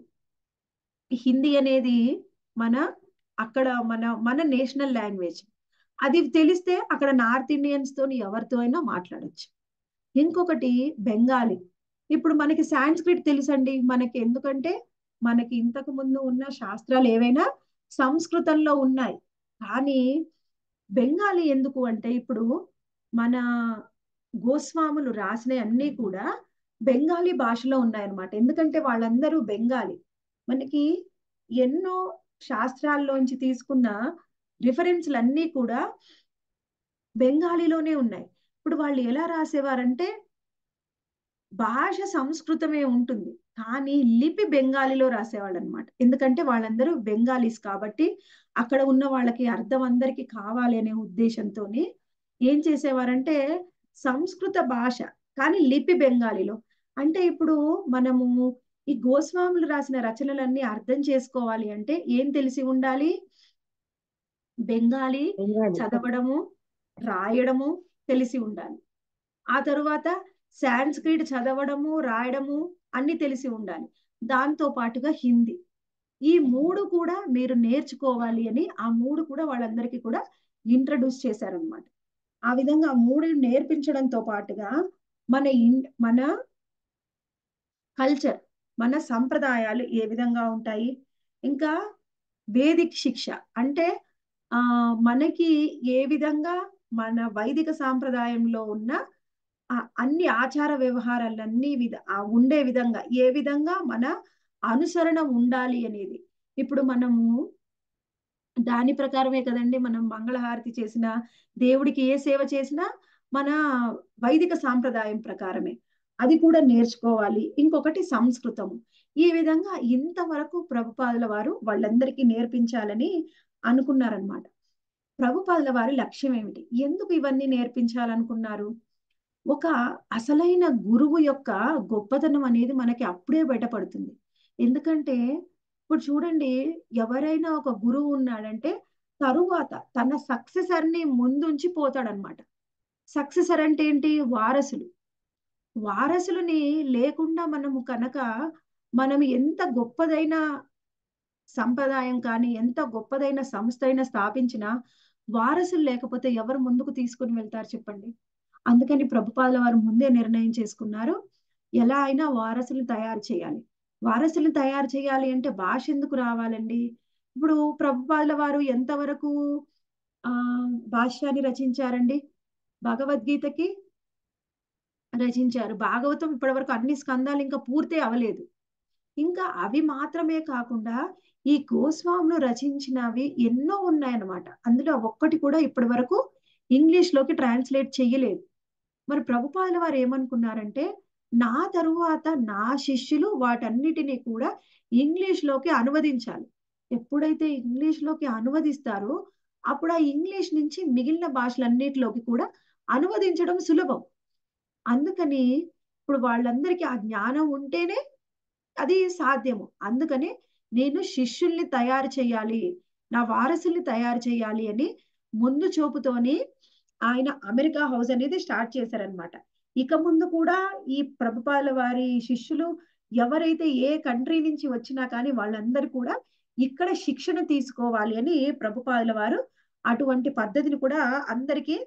హిందీ అనేది మన అక్కడ మన మన నేషనల్ లాంగ్వేజ్ అది తెలిస్తే అక్కడ నార్త్ ఇండియన్స్ తోని ఎవరితో అయినా మాట్లాడొచ్చు ఇంకొకటి బెంగాలీ ఇప్పుడు మనకి సాంస్క్రిట్ తెలుసండి మనకి ఎందుకంటే మనకి ఇంతకు ముందు ఉన్న శాస్త్రాలు ఏవైనా సంస్కృతంలో ఉన్నాయి కానీ బెంగాలీ ఎందుకు అంటే ఇప్పుడు మన గోస్వాములు రాసినవి అన్నీ కూడా బెంగాలీ భాషలో ఉన్నాయన్నమాట ఎందుకంటే వాళ్ళందరూ బెంగాలీ మనకి ఎన్నో శాస్త్రాల్లోంచి తీసుకున్న రిఫరెన్స్లు అన్నీ కూడా బెంగాలీలోనే ఉన్నాయి ఇప్పుడు వాళ్ళు ఎలా రాసేవారంటే భాష సంస్కృతమే ఉంటుంది కానీ లిపి బెంగాలీలో రాసేవాళ్ళు అనమాట ఎందుకంటే వాళ్ళందరూ బెంగాలీస్ కాబట్టి అక్కడ ఉన్న వాళ్ళకి అర్థం అందరికీ కావాలి అనే ఉద్దేశంతో ఏం చేసేవారంటే సంస్కృత భాష కానీ లిపి బెంగాలీలో అంటే ఇప్పుడు మనము ఈ గోస్వాములు రాసిన రచనలన్నీ అర్థం చేసుకోవాలి అంటే ఏం తెలిసి ఉండాలి బెంగాలీ చదవడము రాయడము తెలిసి ఉండాలి ఆ తరువాత సాంస్క్రిట్ చదవడము రాయడము అన్ని తెలిసి ఉండాలి దాంతో పాటుగా హిందీ ఈ మూడు కూడా మీరు నేర్చుకోవాలి అని ఆ మూడు కూడా వాళ్ళందరికీ కూడా ఇంట్రడ్యూస్ చేశారనమాట ఆ విధంగా ఆ మూడు నేర్పించడంతో పాటుగా మన ఇన్ మన కల్చర్ మన సంప్రదాయాలు ఏ విధంగా ఉంటాయి ఇంకా వేదిక్ శిక్ష అంటే ఆ మనకి ఏ విధంగా మన వైదిక సాంప్రదాయంలో ఉన్న అన్ని ఆచార వ్యవహారాలన్నీ విధ ఉండే విధంగా ఏ విధంగా మన అనుసరణ ఉండాలి అనేది ఇప్పుడు మనము దాని ప్రకారమే కదండి మనం మంగళహారతి చేసిన దేవుడికి ఏ సేవ చేసినా మన వైదిక సాంప్రదాయం ప్రకారమే అది కూడా నేర్చుకోవాలి ఇంకొకటి సంస్కృతము ఈ విధంగా ఇంతవరకు ప్రభుపాదుల వారు వాళ్ళందరికీ నేర్పించాలని అనుకున్నారనమాట ప్రభుపాదుల వారి లక్ష్యం ఏమిటి ఎందుకు ఇవన్నీ నేర్పించాలనుకున్నారు ఒక అసలైన గురువు యొక్క గొప్పతనం అనేది మనకి అప్పుడే బయటపడుతుంది ఎందుకంటే ఇప్పుడు చూడండి ఎవరైనా ఒక గురువు ఉన్నాడంటే తరువాత తన సక్సెసర్ ని ముందుంచి పోతాడనమాట సక్సెసర్ అంటే ఏంటి వారసులు వారసులని లేకుండా మనము కనుక మనం ఎంత గొప్పదైన సంప్రదాయం కానీ ఎంత గొప్పదైన సంస్థ అయినా స్థాపించినా వారసులు లేకపోతే ఎవరు ముందుకు తీసుకుని వెళ్తారు చెప్పండి అందుకని ప్రభుపాదుల వారు ముందే నిర్ణయం చేసుకున్నారు ఎలా అయినా వారసులను తయారు చేయాలి వారసులను తయారు చేయాలి అంటే భాష ఎందుకు రావాలండి ఇప్పుడు ప్రభుపాదుల వారు ఎంతవరకు ఆ భాష్యాన్ని రచించారండి భగవద్గీతకి రచించారు భాగవతం ఇప్పటివరకు అన్ని స్కందాలు ఇంకా పూర్తి అవలేదు ఇంకా అవి మాత్రమే కాకుండా ఈ గోస్వాములు రచించినవి ఎన్నో ఉన్నాయన్నమాట అందులో ఒక్కటి కూడా ఇప్పటి వరకు ఇంగ్లీష్ లోకి ట్రాన్స్లేట్ చెయ్యలేదు మరి ప్రభుపాదుల వారు ఏమనుకున్నారంటే నా తరువాత నా శిష్యులు వాటన్నిటినీ కూడా ఇంగ్లీష్ లోకి అనువదించాలి ఎప్పుడైతే ఇంగ్లీష్ లోకి అనువదిస్తారో అప్పుడు ఆ ఇంగ్లీష్ నుంచి మిగిలిన భాషలన్నిటిలోకి కూడా అనువదించడం సులభం అందుకని ఇప్పుడు వాళ్ళందరికీ ఆ జ్ఞానం ఉంటేనే అది సాధ్యము అందుకని నేను శిష్యుల్ని తయారు చేయాలి నా వారసుల్ని తయారు చేయాలి అని ముందు చూపుతోని ఆయన అమెరికా హౌస్ అనేది స్టార్ట్ చేశారనమాట ఇక ముందు కూడా ఈ ప్రభుపాల వారి శిష్యులు ఎవరైతే ఏ కంట్రీ నుంచి వచ్చినా కానీ వాళ్ళందరూ కూడా ఇక్కడ శిక్షణ తీసుకోవాలి అని ప్రభుపాదుల వారు అటువంటి పద్ధతిని కూడా అందరికీ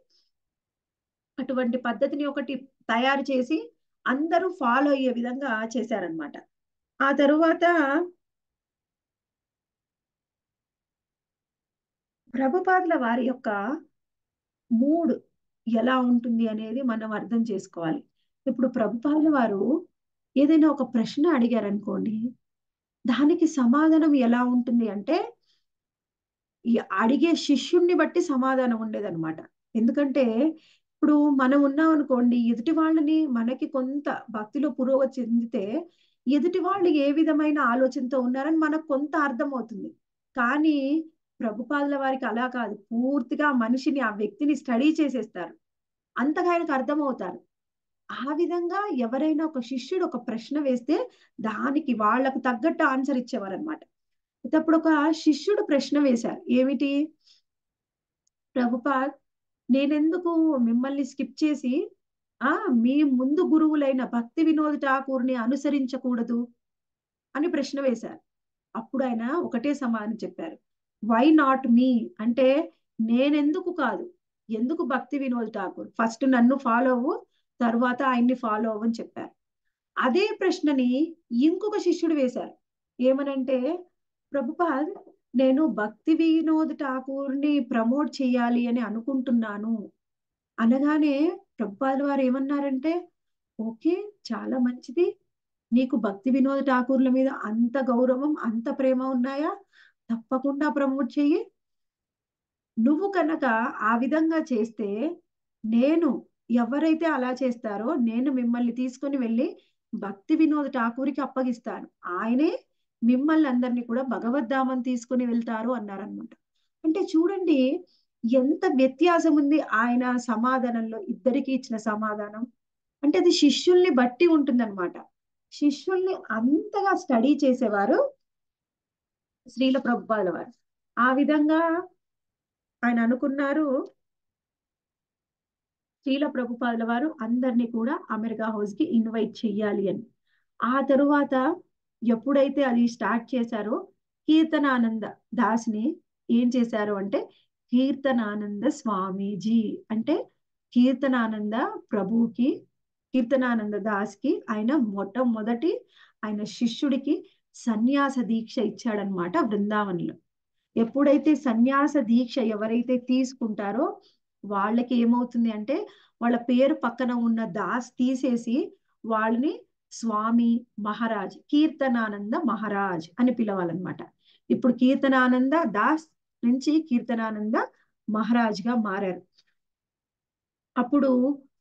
అటువంటి పద్ధతిని ఒకటి తయారు చేసి అందరూ ఫాలో అయ్యే విధంగా చేశారనమాట ఆ తరువాత ప్రభుపాదుల వారి యొక్క మూడ్ ఎలా ఉంటుంది అనేది మనం అర్థం చేసుకోవాలి ఇప్పుడు ప్రభుపాదుల వారు ఏదైనా ఒక ప్రశ్న అడిగారనుకోండి దానికి సమాధానం ఎలా ఉంటుంది అంటే ఈ అడిగే శిష్యుణ్ణి బట్టి సమాధానం ఉండేదన్నమాట ఎందుకంటే ఇప్పుడు మనం ఉన్నాం అనుకోండి ఎదుటి వాళ్ళని మనకి కొంత భక్తిలో పురోగతి చెందితే ఎదుటి వాళ్ళు ఏ విధమైన ఆలోచనతో ఉన్నారని మనకు కొంత అర్థమవుతుంది కానీ ప్రభుపాదుల వారికి అలా కాదు పూర్తిగా మనిషిని ఆ వ్యక్తిని స్టడీ చేసేస్తారు అంతగా ఆయనకు అర్థమవుతారు ఆ విధంగా ఎవరైనా ఒక శిష్యుడు ఒక ప్రశ్న వేస్తే దానికి వాళ్లకు తగ్గట్టు ఆన్సర్ ఇచ్చేవారు అనమాట అప్పుడు ఒక శిష్యుడు ప్రశ్న వేశారు ఏమిటి ప్రభుపాద్ నేనెందుకు మిమ్మల్ని స్కిప్ చేసి ఆ మీ ముందు గురువులైన భక్తి వినోద్ ఠాకూర్ని అనుసరించకూడదు అని ప్రశ్న వేశారు అప్పుడు ఆయన ఒకటే సమాధానం చెప్పారు వై నాట్ మీ అంటే నేనెందుకు కాదు ఎందుకు భక్తి వినోద్ ఠాకూర్ ఫస్ట్ నన్ను ఫాలో అవ్వు తర్వాత ఆయన్ని ఫాలో అవ్వని చెప్పారు అదే ప్రశ్నని ఇంకొక శిష్యుడు వేశారు ఏమనంటే ప్రభుపాద్ నేను భక్తి వినోద్ ఠాకూర్ని ప్రమోట్ చేయాలి అని అనుకుంటున్నాను అనగానే ప్రభుపాదుల వారు ఏమన్నారంటే ఓకే చాలా మంచిది నీకు భక్తి వినోద్ ఠాకూర్ల మీద అంత గౌరవం అంత ప్రేమ ఉన్నాయా తప్పకుండా ప్రమోట్ చెయ్యి నువ్వు కనుక ఆ విధంగా చేస్తే నేను ఎవరైతే అలా చేస్తారో నేను మిమ్మల్ని తీసుకొని వెళ్ళి భక్తి వినోద్ ఠాకూర్కి అప్పగిస్తాను ఆయనే మిమ్మల్ని అందరినీ కూడా భగవద్ధామం తీసుకుని వెళ్తారు అన్నారనమాట అంటే చూడండి ఎంత వ్యత్యాసం ఉంది ఆయన సమాధానంలో ఇద్దరికి ఇచ్చిన సమాధానం అంటే అది శిష్యుల్ని బట్టి ఉంటుందన్నమాట శిష్యుల్ని అంతగా స్టడీ చేసేవారు శ్రీల ప్రభుపాల వారు ఆ విధంగా ఆయన అనుకున్నారు శ్రీల ప్రభుపాదుల వారు అందరినీ కూడా అమెరికా హౌస్ కి ఇన్వైట్ చెయ్యాలి అని ఆ తరువాత ఎప్పుడైతే అది స్టార్ట్ చేశారో కీర్తనానంద దాస్ని ఏం చేశారు అంటే కీర్తనానంద స్వామీజీ అంటే కీర్తనానంద ప్రభుకి కీర్తనానంద దాస్ కి ఆయన మొట్టమొదటి ఆయన శిష్యుడికి సన్యాస దీక్ష ఇచ్చాడనమాట బృందావనంలో ఎప్పుడైతే సన్యాస దీక్ష ఎవరైతే తీసుకుంటారో వాళ్ళకి ఏమవుతుంది అంటే వాళ్ళ పేరు పక్కన ఉన్న దాస్ తీసేసి వాళ్ళని స్వామి మహారాజ్ కీర్తనానంద మహారాజ్ అని పిలవాలన్నమాట ఇప్పుడు కీర్తనానంద దాస్ నుంచి కీర్తనానంద మహారాజ్ గా మారారు అప్పుడు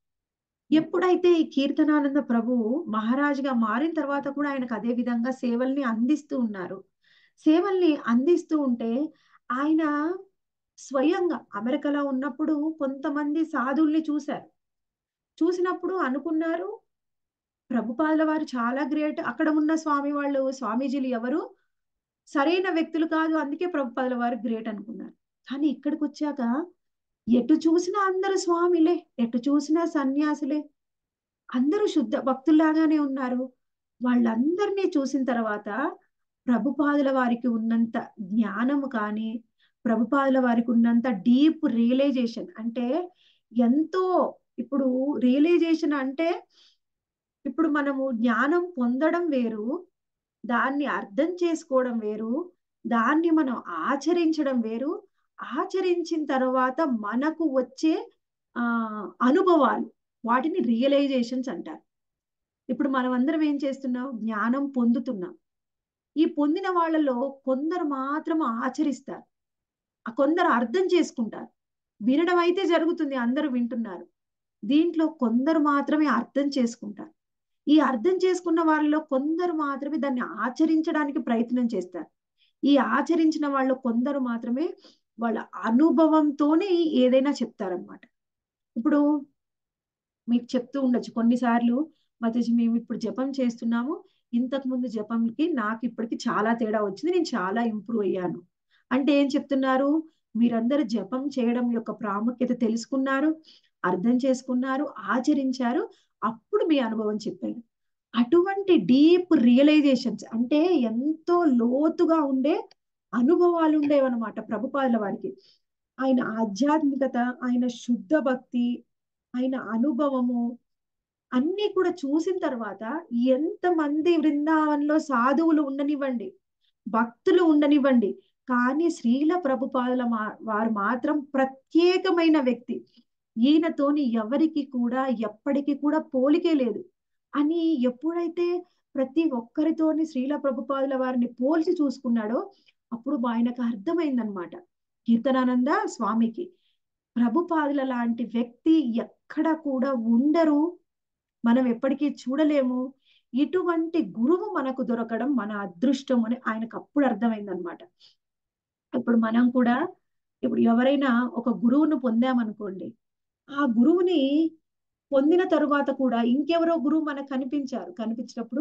ఎప్పుడైతే ఈ కీర్తనానంద ప్రభువు మహారాజుగా మారిన తర్వాత కూడా ఆయనకు అదే విధంగా సేవల్ని అందిస్తూ ఉన్నారు సేవల్ని అందిస్తూ ఉంటే ఆయన స్వయంగా అమెరికాలో ఉన్నప్పుడు కొంతమంది సాధుల్ని చూశారు చూసినప్పుడు అనుకున్నారు ప్రభుపాదుల వారు చాలా గ్రేట్ అక్కడ ఉన్న స్వామి వాళ్ళు స్వామీజీలు ఎవరు సరైన వ్యక్తులు కాదు అందుకే ప్రభుపాదుల వారు గ్రేట్ అనుకున్నారు కానీ ఇక్కడికి వచ్చాక ఎటు చూసినా అందరూ స్వామిలే ఎటు చూసినా సన్యాసులే అందరూ శుద్ధ భక్తుల్లాగానే ఉన్నారు వాళ్ళందరినీ చూసిన తర్వాత ప్రభుపాదుల వారికి ఉన్నంత జ్ఞానము కానీ ప్రభుపాదుల వారికి ఉన్నంత డీప్ రియలైజేషన్ అంటే ఎంతో ఇప్పుడు రియలైజేషన్ అంటే ఇప్పుడు మనము జ్ఞానం పొందడం వేరు దాన్ని అర్థం చేసుకోవడం వేరు దాన్ని మనం ఆచరించడం వేరు ఆచరించిన తర్వాత మనకు వచ్చే ఆ అనుభవాలు వాటిని రియలైజేషన్స్ అంటారు ఇప్పుడు మనం అందరం ఏం చేస్తున్నాం జ్ఞానం పొందుతున్నాం ఈ పొందిన వాళ్ళలో కొందరు మాత్రం ఆచరిస్తారు ఆ కొందరు అర్థం చేసుకుంటారు వినడం అయితే జరుగుతుంది అందరూ వింటున్నారు దీంట్లో కొందరు మాత్రమే అర్థం చేసుకుంటారు ఈ అర్థం చేసుకున్న వాళ్ళలో కొందరు మాత్రమే దాన్ని ఆచరించడానికి ప్రయత్నం చేస్తారు ఈ ఆచరించిన వాళ్ళు కొందరు మాత్రమే వాళ్ళ అనుభవంతోనే ఏదైనా చెప్తారనమాట ఇప్పుడు మీకు చెప్తూ ఉండొచ్చు కొన్నిసార్లు మతజీ మేము ఇప్పుడు జపం చేస్తున్నాము ఇంతకు ముందు జపంకి నాకు ఇప్పటికి చాలా తేడా వచ్చింది నేను చాలా ఇంప్రూవ్ అయ్యాను అంటే ఏం చెప్తున్నారు మీరందరూ జపం చేయడం యొక్క ప్రాముఖ్యత తెలుసుకున్నారు అర్థం చేసుకున్నారు ఆచరించారు అప్పుడు మీ అనుభవం చెప్పారు అటువంటి డీప్ రియలైజేషన్స్ అంటే ఎంతో లోతుగా ఉండే అనుభవాలు ఉండేవన్నమాట ప్రభుపాదుల వారికి ఆయన ఆధ్యాత్మికత ఆయన శుద్ధ భక్తి ఆయన అనుభవము అన్ని కూడా చూసిన తర్వాత ఎంతమంది బృందావనంలో సాధువులు ఉండనివ్వండి భక్తులు ఉండనివ్వండి కానీ శ్రీల ప్రభుపాదుల మా వారు మాత్రం ప్రత్యేకమైన వ్యక్తి ఈయనతోని ఎవరికి కూడా ఎప్పటికీ కూడా పోలికే లేదు అని ఎప్పుడైతే ప్రతి ఒక్కరితోని శ్రీల ప్రభుపాదుల వారిని పోల్చి చూసుకున్నాడో అప్పుడు ఆయనకు అర్థమైందనమాట కీర్తనానంద స్వామికి ప్రభుపాదుల లాంటి వ్యక్తి ఎక్కడ కూడా ఉండరు మనం ఎప్పటికీ చూడలేము ఇటువంటి గురువు మనకు దొరకడం మన అదృష్టం అని ఆయనకు అప్పుడు అర్థమైందనమాట ఇప్పుడు మనం కూడా ఇప్పుడు ఎవరైనా ఒక గురువును పొందామనుకోండి ఆ గురువుని పొందిన తరువాత కూడా ఇంకెవరో గురువు మనకు కనిపించారు కనిపించినప్పుడు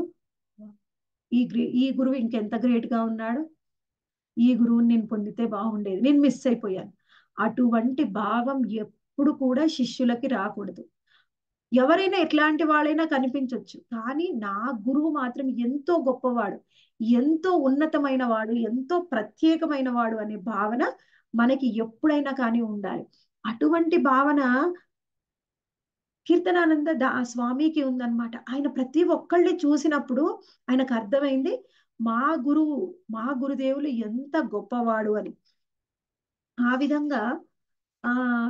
ఈ గ్రే ఈ గురువు ఇంకెంత గ్రేట్ గా ఉన్నాడు ఈ గురువుని నేను పొందితే బాగుండేది నేను మిస్ అయిపోయాను అటువంటి భావం ఎప్పుడు కూడా శిష్యులకి రాకూడదు ఎవరైనా ఎట్లాంటి వాళ్ళైనా కనిపించవచ్చు కానీ నా గురువు మాత్రం ఎంతో గొప్పవాడు ఎంతో ఉన్నతమైన వాడు ఎంతో ప్రత్యేకమైన వాడు అనే భావన మనకి ఎప్పుడైనా కానీ ఉండాలి అటువంటి భావన కీర్తనానంద దా స్వామికి ఉందన్నమాట ఆయన ప్రతి ఒక్కళ్ళని చూసినప్పుడు ఆయనకు అర్థమైంది మా గురువు మా గురుదేవులు ఎంత గొప్పవాడు అని ఆ విధంగా ఆ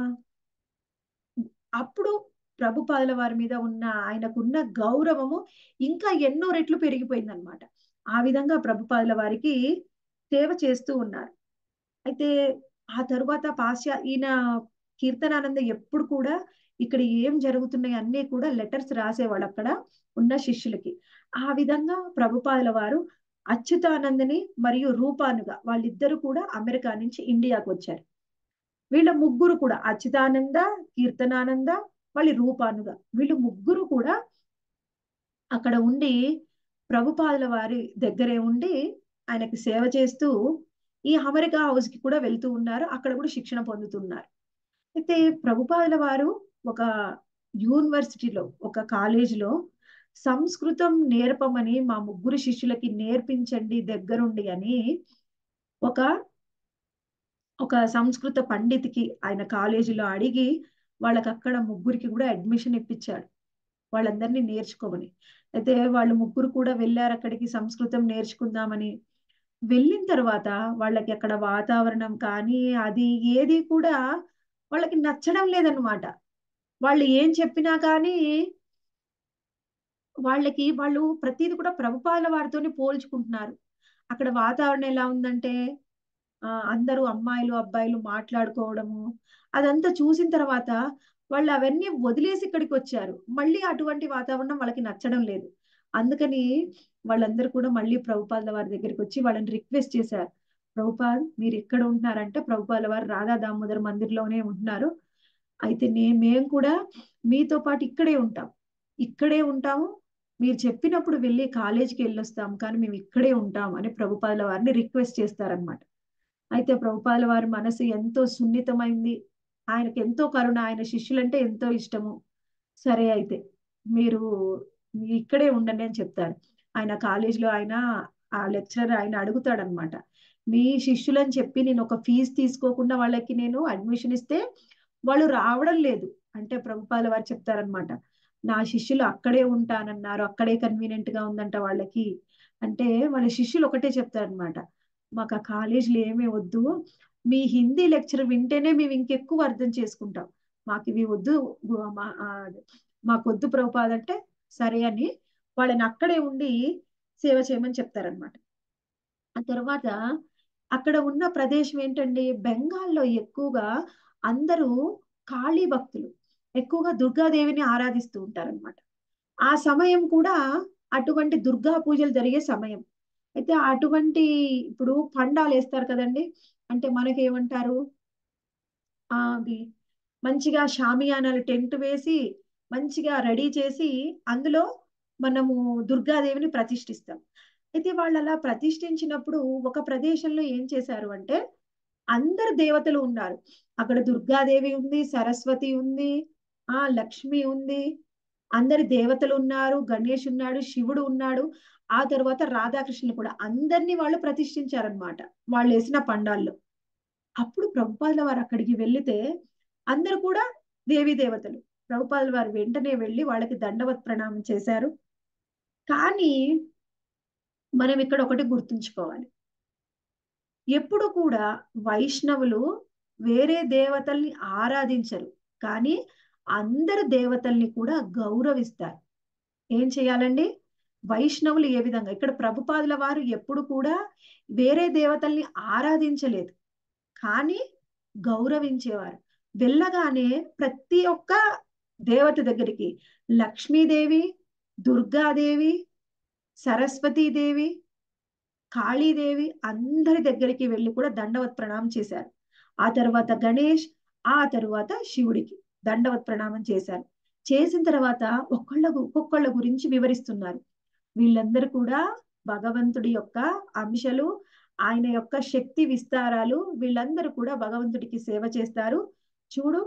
అప్పుడు ప్రభుపాదుల వారి మీద ఉన్న ఆయనకున్న గౌరవము ఇంకా ఎన్నో రెట్లు పెరిగిపోయిందనమాట ఆ విధంగా ప్రభుపాదుల వారికి సేవ చేస్తూ ఉన్నారు అయితే ఆ తరువాత పాశ్చా ఈయన కీర్తనానంద ఎప్పుడు కూడా ఇక్కడ ఏం జరుగుతున్నాయి అన్నీ కూడా లెటర్స్ రాసేవాడు అక్కడ ఉన్న శిష్యులకి ఆ విధంగా ప్రభుపాదుల వారు అచ్యుతానందని మరియు రూపానుగా వాళ్ళిద్దరు కూడా అమెరికా నుంచి ఇండియాకు వచ్చారు వీళ్ళ ముగ్గురు కూడా అచ్యుతానంద కీర్తనానంద వాళ్ళ రూపానుగా వీళ్ళు ముగ్గురు కూడా అక్కడ ఉండి ప్రభుపాదుల వారి దగ్గరే ఉండి ఆయనకి సేవ చేస్తూ ఈ అమెరికా హౌస్ కి కూడా వెళ్తూ ఉన్నారు అక్కడ కూడా శిక్షణ పొందుతున్నారు అయితే ప్రభుపాదుల వారు ఒక యూనివర్సిటీలో ఒక కాలేజీలో సంస్కృతం నేర్పమని మా ముగ్గురు శిష్యులకి నేర్పించండి దగ్గరుండి అని ఒక ఒక సంస్కృత పండితికి ఆయన కాలేజీలో అడిగి వాళ్ళకి అక్కడ ముగ్గురికి కూడా అడ్మిషన్ ఇప్పించాడు వాళ్ళందరినీ నేర్చుకోమని అయితే వాళ్ళు ముగ్గురు కూడా వెళ్ళారు అక్కడికి సంస్కృతం నేర్చుకుందామని వెళ్ళిన తర్వాత వాళ్ళకి అక్కడ వాతావరణం కానీ అది ఏది కూడా వాళ్ళకి నచ్చడం లేదనమాట వాళ్ళు ఏం చెప్పినా కానీ వాళ్ళకి వాళ్ళు ప్రతిది కూడా ప్రభుపాల వారితోనే పోల్చుకుంటున్నారు అక్కడ వాతావరణం ఎలా ఉందంటే ఆ అందరూ అమ్మాయిలు అబ్బాయిలు మాట్లాడుకోవడము అదంతా చూసిన తర్వాత వాళ్ళు అవన్నీ వదిలేసి ఇక్కడికి వచ్చారు మళ్ళీ అటువంటి వాతావరణం వాళ్ళకి నచ్చడం లేదు అందుకని వాళ్ళందరూ కూడా మళ్ళీ ప్రభుపాల వారి దగ్గరికి వచ్చి వాళ్ళని రిక్వెస్ట్ చేశారు ప్రభుపాల్ మీరు ఎక్కడ ఉంటున్నారంటే ప్రభుపాల వారు రాధా దామోదర్ మందిర్లోనే ఉంటున్నారు అయితే నే మేము కూడా మీతో పాటు ఇక్కడే ఉంటాం ఇక్కడే ఉంటాము మీరు చెప్పినప్పుడు వెళ్ళి కాలేజీకి వెళ్ళొస్తాం కానీ మేము ఇక్కడే ఉంటాం అని ప్రభుపాల వారిని రిక్వెస్ట్ చేస్తారనమాట అయితే ప్రభుపాల వారి మనసు ఎంతో సున్నితమైంది ఆయనకి ఎంతో కరుణ ఆయన శిష్యులంటే ఎంతో ఇష్టము సరే అయితే మీరు ఇక్కడే ఉండండి అని చెప్తారు ఆయన కాలేజీలో ఆయన ఆ లెక్చరర్ ఆయన అడుగుతాడనమాట మీ శిష్యులని చెప్పి నేను ఒక ఫీజు తీసుకోకుండా వాళ్ళకి నేను అడ్మిషన్ ఇస్తే వాళ్ళు రావడం లేదు అంటే ప్రభుపాల వారు చెప్తారనమాట నా శిష్యులు అక్కడే ఉంటానన్నారు అక్కడే కన్వీనియంట్ గా ఉందంట వాళ్ళకి అంటే వాళ్ళ శిష్యులు ఒకటే చెప్తారనమాట మాకు ఆ కాలేజీలు ఏమీ వద్దు మీ హిందీ లెక్చర్ వింటేనే మేము ఇంకెక్కువ అర్థం చేసుకుంటాం మాకు ఇవి వద్దు మాకు వద్దు ప్రభుపాద అంటే సరే అని వాళ్ళని అక్కడే ఉండి సేవ చేయమని చెప్తారనమాట ఆ తర్వాత అక్కడ ఉన్న ప్రదేశం ఏంటండి బెంగాల్లో ఎక్కువగా అందరూ కాళీ భక్తులు ఎక్కువగా దుర్గాదేవిని ఆరాధిస్తూ ఉంటారనమాట ఆ సమయం కూడా అటువంటి దుర్గా పూజలు జరిగే సమయం అయితే అటువంటి ఇప్పుడు పండాలు వేస్తారు కదండి అంటే మనకి ఏమంటారు అది మంచిగా షామియానాలు టెంట్ వేసి మంచిగా రెడీ చేసి అందులో మనము దుర్గాదేవిని ప్రతిష్ఠిస్తాం అయితే వాళ్ళు అలా ప్రతిష్ఠించినప్పుడు ఒక ప్రదేశంలో ఏం చేశారు అంటే అందరు దేవతలు ఉన్నారు అక్కడ దుర్గాదేవి ఉంది సరస్వతి ఉంది ఆ లక్ష్మి ఉంది అందరి దేవతలు ఉన్నారు గణేష్ ఉన్నాడు శివుడు ఉన్నాడు ఆ తర్వాత రాధాకృష్ణులు కూడా అందరినీ వాళ్ళు ప్రతిష్ఠించారనమాట వాళ్ళు వేసిన పండాల్లో అప్పుడు ప్రభుపాదుల వారు అక్కడికి వెళ్లితే అందరు కూడా దేవీ దేవతలు ప్రభుపాదుల వారు వెంటనే వెళ్ళి వాళ్ళకి దండవత్ ప్రణామం చేశారు కానీ మనం ఇక్కడ ఒకటి గుర్తుంచుకోవాలి ఎప్పుడు కూడా వైష్ణవులు వేరే దేవతల్ని ఆరాధించరు కానీ అందరు దేవతల్ని కూడా గౌరవిస్తారు ఏం చేయాలండి వైష్ణవులు ఏ విధంగా ఇక్కడ ప్రభుపాదుల వారు ఎప్పుడు కూడా వేరే దేవతల్ని ఆరాధించలేదు కానీ గౌరవించేవారు వెళ్ళగానే ప్రతి ఒక్క దేవత దగ్గరికి లక్ష్మీదేవి దుర్గాదేవి సరస్వతీదేవి కాళీదేవి అందరి దగ్గరికి వెళ్ళి కూడా దండవత్ ప్రణామం చేశారు ఆ తర్వాత గణేష్ ఆ తరువాత శివుడికి దండవత్ ప్రణామం చేశారు చేసిన తర్వాత ఒక్కళ్ళ ఒక్కొక్కళ్ళ గురించి వివరిస్తున్నారు వీళ్ళందరూ కూడా భగవంతుడి యొక్క అంశలు ఆయన యొక్క శక్తి విస్తారాలు వీళ్ళందరూ కూడా భగవంతుడికి సేవ చేస్తారు చూడు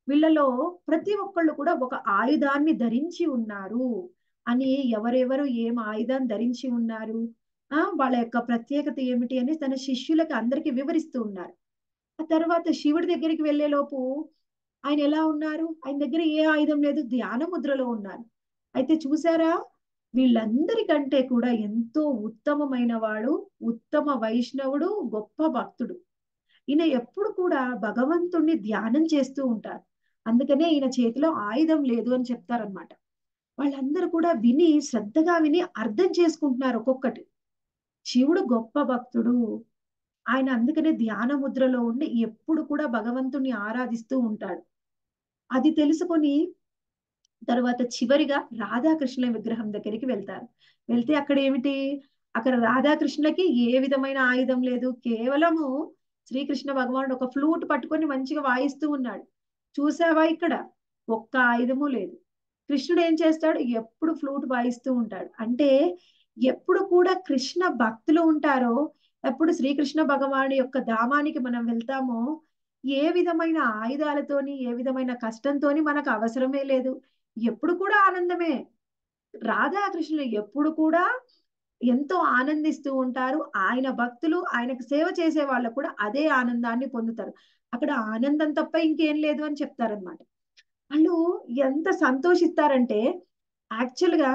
వీళ్ళలో ప్రతి ఒక్కళ్ళు కూడా ఒక ఆయుధాన్ని ధరించి ఉన్నారు అని ఎవరెవరు ఏం ఆయుధాన్ని ధరించి ఉన్నారు ఆ వాళ్ళ యొక్క ప్రత్యేకత ఏమిటి అని తన శిష్యులకు అందరికీ వివరిస్తూ ఉన్నారు ఆ తర్వాత శివుడి దగ్గరికి వెళ్లే లోపు ఆయన ఎలా ఉన్నారు ఆయన దగ్గర ఏ ఆయుధం లేదు ధ్యాన ముద్రలో ఉన్నారు అయితే చూసారా వీళ్ళందరికంటే కూడా ఎంతో ఉత్తమమైన వాడు ఉత్తమ వైష్ణవుడు గొప్ప భక్తుడు ఈయన ఎప్పుడు కూడా భగవంతుణ్ణి ధ్యానం చేస్తూ ఉంటారు అందుకనే ఈయన చేతిలో ఆయుధం లేదు అని చెప్తారనమాట వాళ్ళందరూ కూడా విని శ్రద్ధగా విని అర్థం చేసుకుంటున్నారు ఒక్కొక్కటి శివుడు గొప్ప భక్తుడు ఆయన అందుకనే ధ్యాన ముద్రలో ఉండి ఎప్పుడు కూడా భగవంతుణ్ణి ఆరాధిస్తూ ఉంటాడు అది తెలుసుకొని తర్వాత చివరిగా రాధాకృష్ణుల విగ్రహం దగ్గరికి వెళ్తారు వెళ్తే అక్కడ ఏమిటి అక్కడ రాధాకృష్ణులకి ఏ విధమైన ఆయుధం లేదు కేవలము శ్రీకృష్ణ భగవానుడు ఒక ఫ్లూట్ పట్టుకొని మంచిగా వాయిస్తూ ఉన్నాడు చూసావా ఇక్కడ ఒక్క ఆయుధము లేదు కృష్ణుడు ఏం చేస్తాడు ఎప్పుడు ఫ్లూట్ వాయిస్తూ ఉంటాడు అంటే ఎప్పుడు కూడా కృష్ణ భక్తులు ఉంటారో ఎప్పుడు శ్రీకృష్ణ భగవాను యొక్క ధామానికి మనం వెళ్తామో ఏ విధమైన ఆయుధాలతోని ఏ విధమైన కష్టంతోని మనకు అవసరమే లేదు ఎప్పుడు కూడా ఆనందమే రాధాకృష్ణులు ఎప్పుడు కూడా ఎంతో ఆనందిస్తూ ఉంటారు ఆయన భక్తులు ఆయనకు సేవ చేసే వాళ్ళకు కూడా అదే ఆనందాన్ని పొందుతారు అక్కడ ఆనందం తప్ప ఇంకేం లేదు అని చెప్తారనమాట వాళ్ళు ఎంత సంతోషిస్తారంటే యాక్చువల్ గా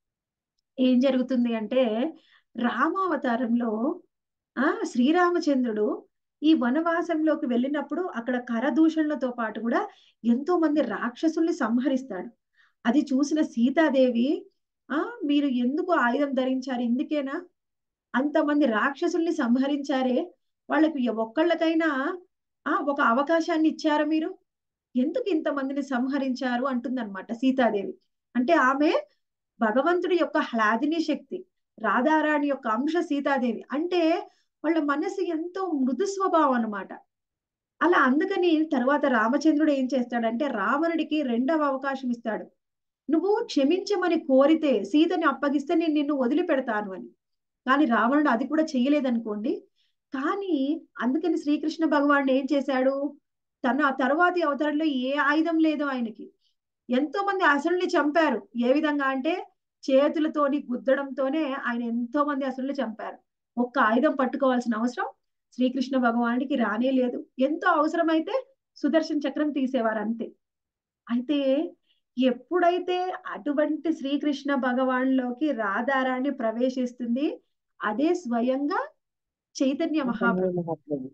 ఏం జరుగుతుంది అంటే రామావతారంలో ఆ శ్రీరామచంద్రుడు ఈ వనవాసంలోకి వెళ్ళినప్పుడు అక్కడ కరదూషణలతో పాటు కూడా ఎంతో మంది రాక్షసుల్ని సంహరిస్తాడు అది చూసిన సీతాదేవి ఆ మీరు ఎందుకు ఆయుధం ధరించారు ఇందుకేనా అంతమంది రాక్షసుల్ని సంహరించారే వాళ్ళకి ఒక్కళ్ళకైనా ఆ ఒక అవకాశాన్ని ఇచ్చారా మీరు ఎందుకు ఇంతమందిని సంహరించారు అంటుందన్నమాట సీతాదేవి అంటే ఆమె భగవంతుడి యొక్క హ్లాదిని శక్తి రాధారాణి యొక్క అంశ సీతాదేవి అంటే వాళ్ళ మనసు ఎంతో మృదు స్వభావం అనమాట అలా అందుకని తర్వాత రామచంద్రుడు ఏం చేస్తాడంటే రావణుడికి రెండవ అవకాశం ఇస్తాడు నువ్వు క్షమించమని కోరితే సీతని అప్పగిస్తే నేను నిన్ను వదిలిపెడతాను అని కానీ రావణుడు అది కూడా చెయ్యలేదనుకోండి కానీ అందుకని శ్రీకృష్ణ భగవానుడు ఏం చేశాడు తన తరువాతి అవతారంలో ఏ ఆయుధం లేదు ఆయనకి ఎంతో మంది అసురుల్ని చంపారు ఏ విధంగా అంటే చేతులతోని గుద్దడంతోనే ఆయన ఎంతో మంది అసురుల్ని చంపారు ఒక్క ఆయుధం పట్టుకోవాల్సిన అవసరం శ్రీకృష్ణ భగవానుడికి రానే లేదు ఎంతో అవసరమైతే సుదర్శన చక్రం తీసేవారు అంతే అయితే ఎప్పుడైతే అటువంటి శ్రీకృష్ణ భగవాన్లోకి రాధారాణి ప్రవేశిస్తుంది అదే స్వయంగా చైతన్య మహాప్రభు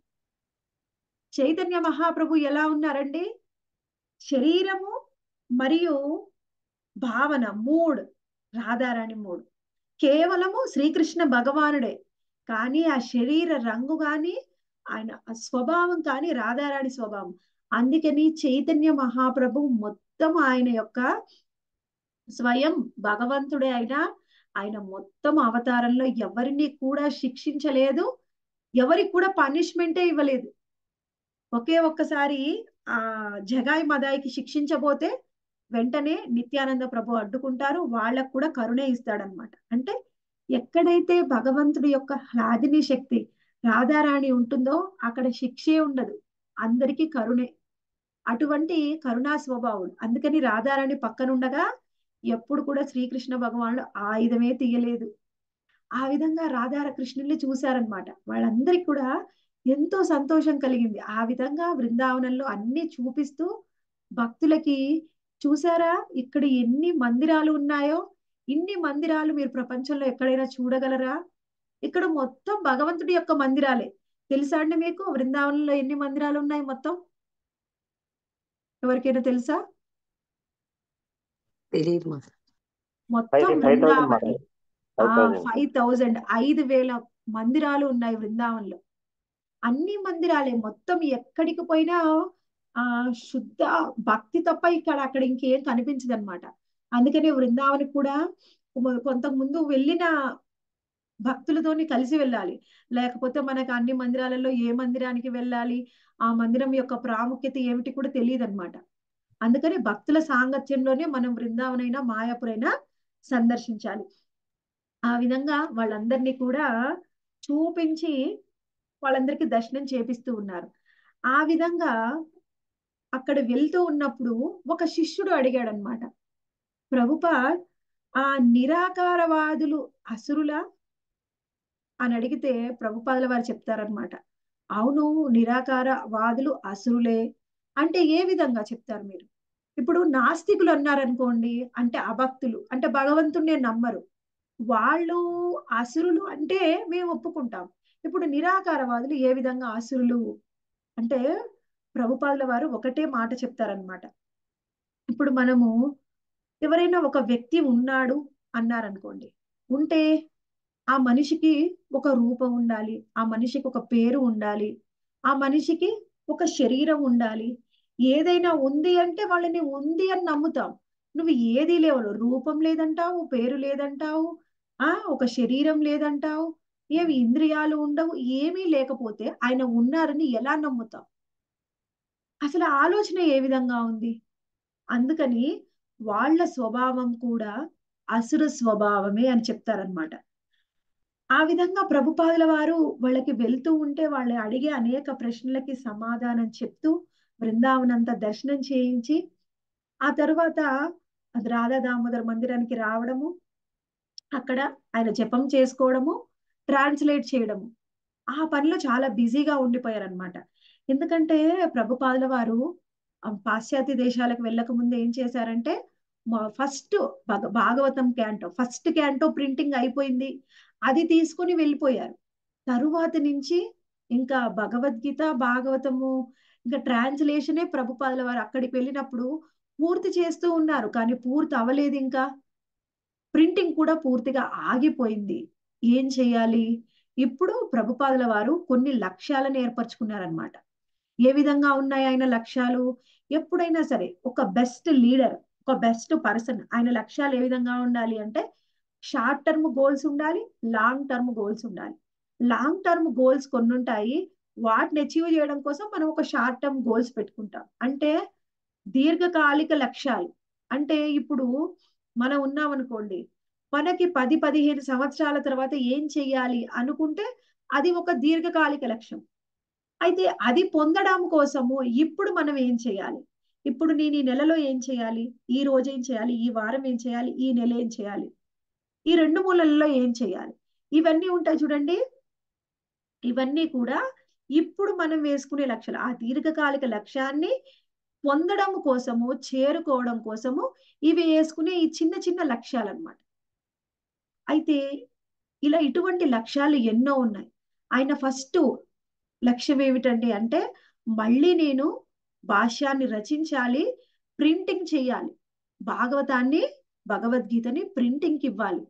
చైతన్య మహాప్రభు ఎలా ఉన్నారండి శరీరము మరియు భావన మూడ్ రాధారాణి మూడ్ కేవలము శ్రీకృష్ణ భగవానుడే కానీ ఆ శరీర రంగు కానీ ఆయన స్వభావం కానీ రాధారాణి స్వభావం అందుకని చైతన్య మహాప్రభు మొత్తం ఆయన యొక్క స్వయం భగవంతుడే అయినా ఆయన మొత్తం అవతారంలో ఎవరిని కూడా శిక్షించలేదు ఎవరికి కూడా పనిష్మెంటే ఇవ్వలేదు ఒకే ఒక్కసారి ఆ జగాయి మదాయికి శిక్షించబోతే వెంటనే నిత్యానంద ప్రభు అడ్డుకుంటారు వాళ్ళకు కూడా కరుణే ఇస్తాడనమాట అంటే ఎక్కడైతే భగవంతుడి యొక్క హ్లాదిని శక్తి రాధారాణి ఉంటుందో అక్కడ శిక్షే ఉండదు అందరికీ కరుణే అటువంటి కరుణా స్వభావుడు అందుకని రాధారాణి పక్కనుండగా ఎప్పుడు కూడా శ్రీకృష్ణ భగవానుడు ఆయుధమే తీయలేదు ఆ విధంగా రాధార కృష్ణుల్ని చూశారనమాట వాళ్ళందరికీ కూడా ఎంతో సంతోషం కలిగింది ఆ విధంగా బృందావనంలో అన్ని చూపిస్తూ భక్తులకి చూసారా ఇక్కడ ఎన్ని మందిరాలు ఉన్నాయో ఇన్ని మందిరాలు మీరు ప్రపంచంలో ఎక్కడైనా చూడగలరా ఇక్కడ మొత్తం భగవంతుడి యొక్క మందిరాలే తెలుసా అండి మీకు బృందావనంలో ఎన్ని మందిరాలు ఉన్నాయి మొత్తం ఎవరికైనా తెలుసా తెలియదు మా మొత్తం five five thousand Brindavanam five thousand five thousand ఐదు వేల మందిరాలు ఉన్నాయి బృందావనంలో అన్ని మందిరాలే మొత్తం ఎక్కడికి పోయినా ఆ శుద్ధ భక్తి తప్ప ఇక్కడ అక్కడ ఇంకేం కనిపించదు అనమాట అందుకనే బృందావనం కూడా కొంత ముందు వెళ్ళిన భక్తులతోని కలిసి వెళ్ళాలి లేకపోతే మనకు అన్ని మందిరాలలో ఏ మందిరానికి వెళ్ళాలి ఆ మందిరం యొక్క ప్రాముఖ్యత ఏమిటి కూడా తెలియదు అనమాట అందుకని భక్తుల సాంగత్యంలోనే మనం బృందావనైనా మాయాపురైనా సందర్శించాలి ఆ విధంగా వాళ్ళందరినీ కూడా చూపించి వాళ్ళందరికీ దర్శనం చేపిస్తూ ఉన్నారు ఆ విధంగా అక్కడ వెళ్తూ ఉన్నప్పుడు ఒక శిష్యుడు అడిగాడనమాట ప్రభుపా ఆ నిరాకారవాదులు అసురులా అని అడిగితే ప్రభుపాదుల వారు చెప్తారనమాట అవును నిరాకార వాదులు అసురులే అంటే ఏ విధంగా చెప్తారు మీరు ఇప్పుడు నాస్తికులు అన్నారనుకోండి అంటే అభక్తులు అంటే భగవంతుణ్ణే నమ్మరు వాళ్ళు అసురులు అంటే మేము ఒప్పుకుంటాం ఇప్పుడు నిరాకారవాదులు ఏ విధంగా అసురులు అంటే ప్రభుపాదుల వారు ఒకటే మాట చెప్తారనమాట ఇప్పుడు మనము ఎవరైనా ఒక వ్యక్తి ఉన్నాడు అన్నారనుకోండి ఉంటే ఆ మనిషికి ఒక రూపం ఉండాలి ఆ మనిషికి ఒక పేరు ఉండాలి ఆ మనిషికి ఒక శరీరం ఉండాలి ఏదైనా ఉంది అంటే వాళ్ళని ఉంది అని నమ్ముతాం నువ్వు ఏది లేవు రూపం లేదంటావు పేరు లేదంటావు ఆ ఒక శరీరం లేదంటావు ఏమి ఇంద్రియాలు ఉండవు ఏమీ లేకపోతే ఆయన ఉన్నారని ఎలా నమ్ముతాం అసలు ఆలోచన ఏ విధంగా ఉంది అందుకని వాళ్ళ స్వభావం కూడా అసుర స్వభావమే అని చెప్తారనమాట ఆ విధంగా ప్రభుపాదుల వారు వాళ్ళకి వెళ్తూ ఉంటే వాళ్ళు అడిగే అనేక ప్రశ్నలకి సమాధానం చెప్తూ బృందావనంతా దర్శనం చేయించి ఆ తర్వాత అది రాధా దామోదర్ మందిరానికి రావడము అక్కడ ఆయన జపం చేసుకోవడము ట్రాన్స్లేట్ చేయడము ఆ పనిలో చాలా బిజీగా ఉండిపోయారనమాట ఎందుకంటే ప్రభుపాదుల వారు పాశ్చాత్య దేశాలకు వెళ్ళక ముందు ఏం చేశారంటే first Bhagavatam canto first canto printing అయిపోయింది అది తీసుకుని వెళ్ళిపోయారు తరువాత నుంచి ఇంకా భగవద్గీత భాగవతము ఇంకా ట్రాన్స్లేషనే ప్రభుపాదుల వారు అక్కడికి వెళ్ళినప్పుడు పూర్తి చేస్తూ ఉన్నారు కానీ పూర్తి అవ్వలేదు ఇంకా ప్రింటింగ్ కూడా పూర్తిగా ఆగిపోయింది ఏం చేయాలి ఇప్పుడు ప్రభుపాదుల వారు కొన్ని లక్ష్యాలను ఏర్పరచుకున్నారనమాట ఏ విధంగా ఉన్నాయి ఆయన లక్ష్యాలు ఎప్పుడైనా సరే ఒక బెస్ట్ లీడర్ ఒక బెస్ట్ పర్సన్ ఆయన లక్ష్యాలు ఏ విధంగా ఉండాలి అంటే షార్ట్ టర్మ్ గోల్స్ ఉండాలి లాంగ్ టర్మ్ గోల్స్ ఉండాలి లాంగ్ టర్మ్ గోల్స్ కొన్ని ఉంటాయి వాటిని అచీవ్ చేయడం కోసం మనం ఒక షార్ట్ టర్మ్ గోల్స్ పెట్టుకుంటాం అంటే దీర్ఘకాలిక లక్ష్యాలు అంటే ఇప్పుడు మనం ఉన్నాం అనుకోండి మనకి పది పదిహేను సంవత్సరాల తర్వాత ఏం చెయ్యాలి అనుకుంటే అది ఒక దీర్ఘకాలిక లక్ష్యం అయితే అది పొందడం కోసము ఇప్పుడు మనం ఏం చేయాలి ఇప్పుడు నేను ఈ నెలలో ఏం చేయాలి ఈ రోజు ఏం చేయాలి ఈ వారం ఏం చేయాలి ఈ నెల ఏం చేయాలి ఈ రెండు మూలల్లో ఏం చేయాలి ఇవన్నీ ఉంటాయి చూడండి ఇవన్నీ కూడా ఇప్పుడు మనం వేసుకునే లక్ష్యాలు ఆ దీర్ఘకాలిక లక్ష్యాన్ని పొందడం కోసము చేరుకోవడం కోసము ఇవి వేసుకునే ఈ చిన్న చిన్న లక్ష్యాలు అనమాట అయితే ఇలా ఇటువంటి లక్ష్యాలు ఎన్నో ఉన్నాయి ఆయన ఫస్ట్ లక్ష్యం ఏమిటండి అంటే మళ్ళీ నేను భాష్యాన్ని రచించాలి ప్రింటింగ్ చేయాలి భాగవతాన్ని భగవద్గీతని ప్రింటింగ్కి ఇవ్వాలి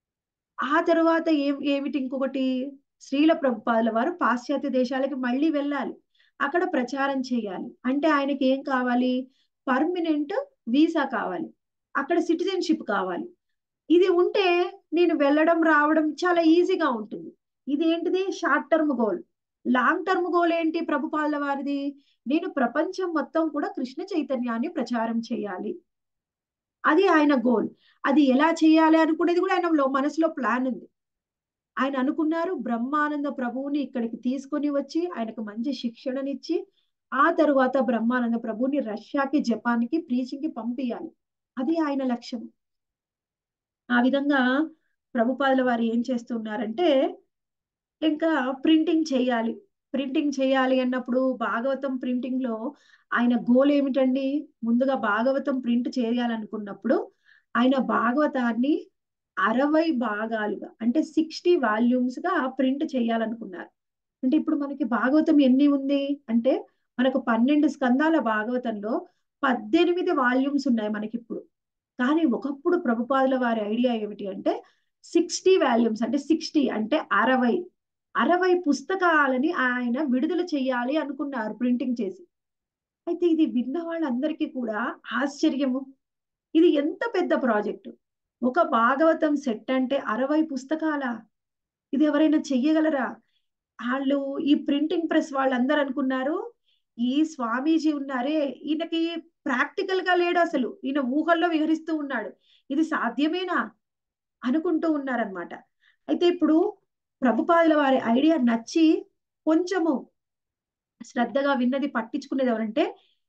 ఆ తర్వాత ఏం ఏమిటి ఇంకొకటి శ్రీల ప్రభుపాదుల వారు పాశ్చాత్య దేశాలకి మళ్ళీ వెళ్ళాలి అక్కడ ప్రచారం చేయాలి అంటే ఆయనకి ఏం కావాలి పర్మనెంట్ వీసా కావాలి అక్కడ సిటిజన్షిప్ కావాలి ఇది ఉంటే నేను వెళ్ళడం రావడం చాలా ఈజీగా ఉంటుంది ఇది ఏంటిది short term goal long term goal ఏంటి ప్రభుపాదుల వారిది నేను ప్రపంచం మొత్తం కూడా కృష్ణ చైతన్యాన్ని ప్రచారం చేయాలి అది ఆయన గోల్ అది ఎలా చేయాలి అనుకునేది కూడా ఆయన మనసులో ప్లాన్ ఉంది ఆయన అనుకున్నారు బ్రహ్మానంద ప్రభువుని ఇక్కడికి తీసుకొని వచ్చి ఆయనకు మంచి శిక్షణనిచ్చి ఆ తరువాత బ్రహ్మానంద ప్రభువుని రష్యాకి జపాన్కి ప్రీచింగ్కి పంపించాలి అది ఆయన లక్ష్యం ఆ విధంగా ప్రభుపాదుల వారు ఏం చేస్తున్నారంటే ఇంకా ప్రింటింగ్ చేయాలి ప్రింటింగ్ చేయాలి అన్నప్పుడు భాగవతం ప్రింటింగ్ లో ఆయన గోల్ ఏమిటండి ముందుగా భాగవతం ప్రింట్ చేయాలనుకున్నప్పుడు ఆయన భాగవతాన్ని అరవై భాగాలుగా అంటే సిక్స్టీ వాల్యూమ్స్ గా ప్రింట్ చేయాలనుకున్నారు అంటే ఇప్పుడు మనకి భాగవతం ఎన్ని ఉంది అంటే మనకు పన్నెండు స్కందాల భాగవతంలో పద్దెనిమిది వాల్యూమ్స్ ఉన్నాయి మనకి ఇప్పుడు కానీ ఒకప్పుడు ప్రభుపాదుల వారి ఐడియా ఏమిటి అంటే సిక్స్టీ వాల్యూమ్స్ అంటే సిక్స్టీ అంటే అరవై అరవై పుస్తకాలని ఆయన విడుదల చేయాలి అనుకున్నారు ప్రింటింగ్ చేసి అయితే ఇది విన్న వాళ్ళందరికీ కూడా ఆశ్చర్యము ఇది ఎంత పెద్ద ప్రాజెక్టు ఒక భాగవతం సెట్ అంటే అరవై పుస్తకాల ఇది ఎవరైనా చెయ్యగలరా వాళ్ళు ఈ ప్రింటింగ్ ప్రెస్ వాళ్ళందరూ అనుకున్నారు ఈ స్వామీజీ ఉన్నారే ఈయనకి ప్రాక్టికల్ గా లేడు అసలు ఈయన ఊహల్లో విహరిస్తూ ఉన్నాడు ఇది సాధ్యమేనా అనుకుంటూ ఉన్నారనమాట అయితే ఇప్పుడు ప్రభుపాదుల వారి ఐడియా నచ్చి కొంచెము శ్రద్ధగా విన్నది పట్టించుకునేది ఎవరంటే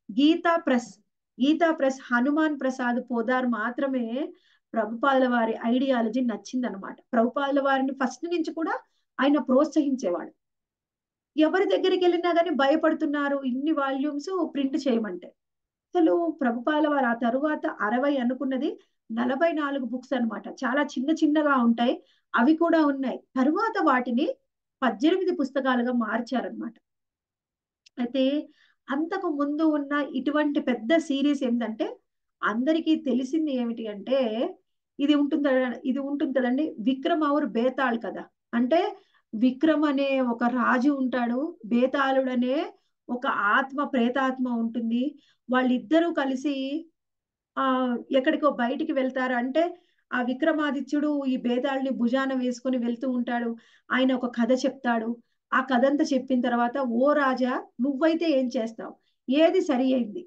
గీతా ప్రెస్ గీతా ప్రెస్ హనుమాన్ ప్రసాద్ పోదార్ మాత్రమే ప్రభుపాదుల వారి ఐడియాలజీ నచ్చిందనమాట ప్రభుపాదుల వారిని ఫస్ట్ నుంచి కూడా ఆయన ప్రోత్సహించేవాడు ఎవరి దగ్గరికి వెళ్ళినా కానీ భయపడుతున్నారు ఇన్ని వాల్యూమ్స్ ప్రింట్ చేయమంటే అసలు ప్రభుపాల వారు ఆ తరువాత అరవై అనుకున్నది నలభై నాలుగు బుక్స్ అన్నమాట చాలా చిన్న చిన్నగా ఉంటాయి అవి కూడా ఉన్నాయి తరువాత వాటిని పద్దెనిమిది పుస్తకాలుగా మార్చారనమాట అయితే అంతకు ముందు ఉన్న ఇటువంటి పెద్ద సిరీస్ ఏంటంటే అందరికీ తెలిసింది ఏమిటి అంటే ఇది ఉంటుంది ఇది ఉంటుంది కదండి విక్రమ్ ఔర్ బేతాళ్ కదా అంటే విక్రమ్ అనే ఒక రాజు ఉంటాడు బేతాళుడు అనే ఒక ఆత్మ ప్రేతాత్మ ఉంటుంది వాళ్ళిద్దరూ కలిసి ఆ ఎక్కడికో బయటికి వెళ్తారు అంటే ఆ విక్రమాదిత్యుడు ఈ బేతాళుని భుజాన వేసుకొని వెళ్తూ ఉంటాడు ఆయన ఒక కథ చెప్తాడు ఆ కథ అంతా చెప్పిన తర్వాత ఓ రాజా నువ్వైతే ఏం చేస్తావు ఏది సరి అయింది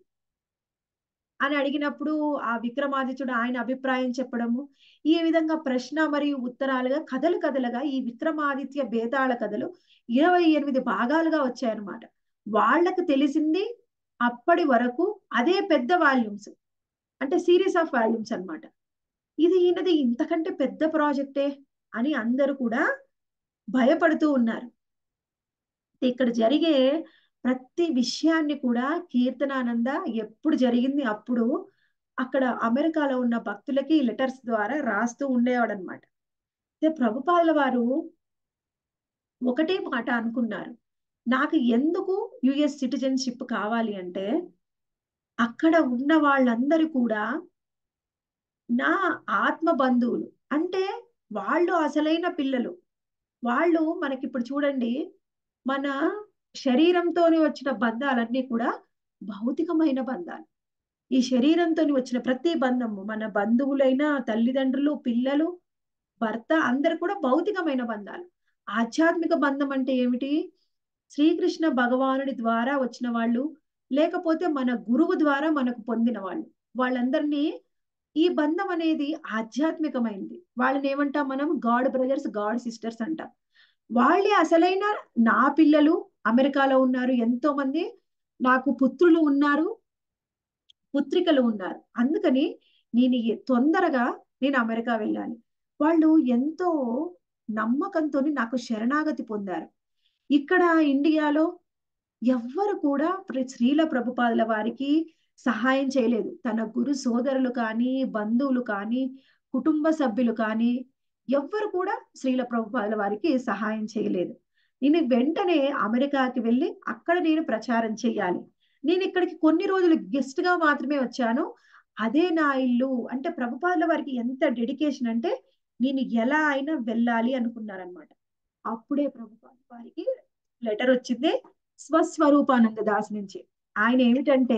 అని అడిగినప్పుడు ఆ విక్రమాదిత్యుడు ఆయన అభిప్రాయం చెప్పడము ఈ విధంగా ప్రశ్న మరియు ఉత్తరాలుగా కథలు కథలుగా ఈ విక్రమాదిత్య బేతాళ కథలు ఇరవై ఎనిమిది భాగాలుగా వచ్చాయన్నమాట వాళ్ళకు తెలిసింది అప్పటి వరకు అదే పెద్ద వాల్యూమ్స్ అంటే సిరీస్ ఆఫ్ వాల్యూమ్స్ అన్నమాట ఇది ఈయనది ఇంతకంటే పెద్ద ప్రాజెక్టే అని అందరూ కూడా భయపడుతూ ఉన్నారు ఇక్కడ జరిగే ప్రతి విషయాన్ని కూడా కీర్తనానంద ఎప్పుడు జరిగింది అప్పుడు అక్కడ అమెరికాలో ఉన్న భక్తులకి లెటర్స్ ద్వారా రాస్తూ ఉండేవాడు అనమాట ప్రభుపాదుల వారు ఒకటే మాట అనుకున్నారు నాకు ఎందుకు యుఎస్ సిటిజన్షిప్ కావాలి అంటే అక్కడ ఉన్న వాళ్ళందరూ కూడా నా ఆత్మ బంధువులు అంటే వాళ్ళు అసలైన పిల్లలు వాళ్ళు మనకి ఇప్పుడు చూడండి మన శరీరంతోని వచ్చిన బంధాలన్నీ కూడా భౌతికమైన బంధాలు ఈ శరీరంతో వచ్చిన ప్రతి బంధము మన బంధువులైన తల్లిదండ్రులు పిల్లలు భర్త అందరు కూడా భౌతికమైన బంధాలు ఆధ్యాత్మిక బంధం అంటే ఏమిటి శ్రీకృష్ణ భగవానుడి ద్వారా వచ్చిన వాళ్ళు లేకపోతే మన గురువు ద్వారా మనకు పొందిన వాళ్ళు వాళ్ళందరినీ ఈ బంధం అనేది ఆధ్యాత్మికమైనది వాళ్ళని ఏమంటాం మనం గాడ్ బ్రదర్స్ గాడ్ సిస్టర్స్ అంటాం వాళ్ళే అసలైన నా పిల్లలు అమెరికాలో ఉన్నారు ఎంతో మంది నాకు పుత్రులు ఉన్నారు పుత్రికలు ఉన్నారు అందుకని నేను తొందరగా నేను అమెరికా వెళ్ళాలి వాళ్ళు ఎంతో నమ్మకంతో నాకు శరణాగతి పొందారు ఇక్కడ ఇండియాలో ఎవ్వరు కూడా శ్రీల ప్రభుపాదుల వారికి సహాయం చేయలేదు తన గురు సోదరులు కానీ బంధువులు కానీ కుటుంబ సభ్యులు కానీ ఎవ్వరు కూడా శ్రీల ప్రభుపాదుల వారికి సహాయం చేయలేదు నేను వెంటనే అమెరికాకి వెళ్ళి అక్కడ నేను ప్రచారం చేయాలి నేను ఇక్కడికి కొన్ని రోజులు గెస్ట్ గా మాత్రమే వచ్చాను అదే నా ఇల్లు అంటే ప్రభుపాదుల వారికి ఎంత డెడికేషన్ అంటే నేను ఎలా అయినా వెళ్ళాలి అనుకున్నారనమాట అప్పుడే ప్రభుపాద వారికి లెటర్ వచ్చింది స్వస్వరూపానంద దాస్ నుంచి ఆయన ఏమిటంటే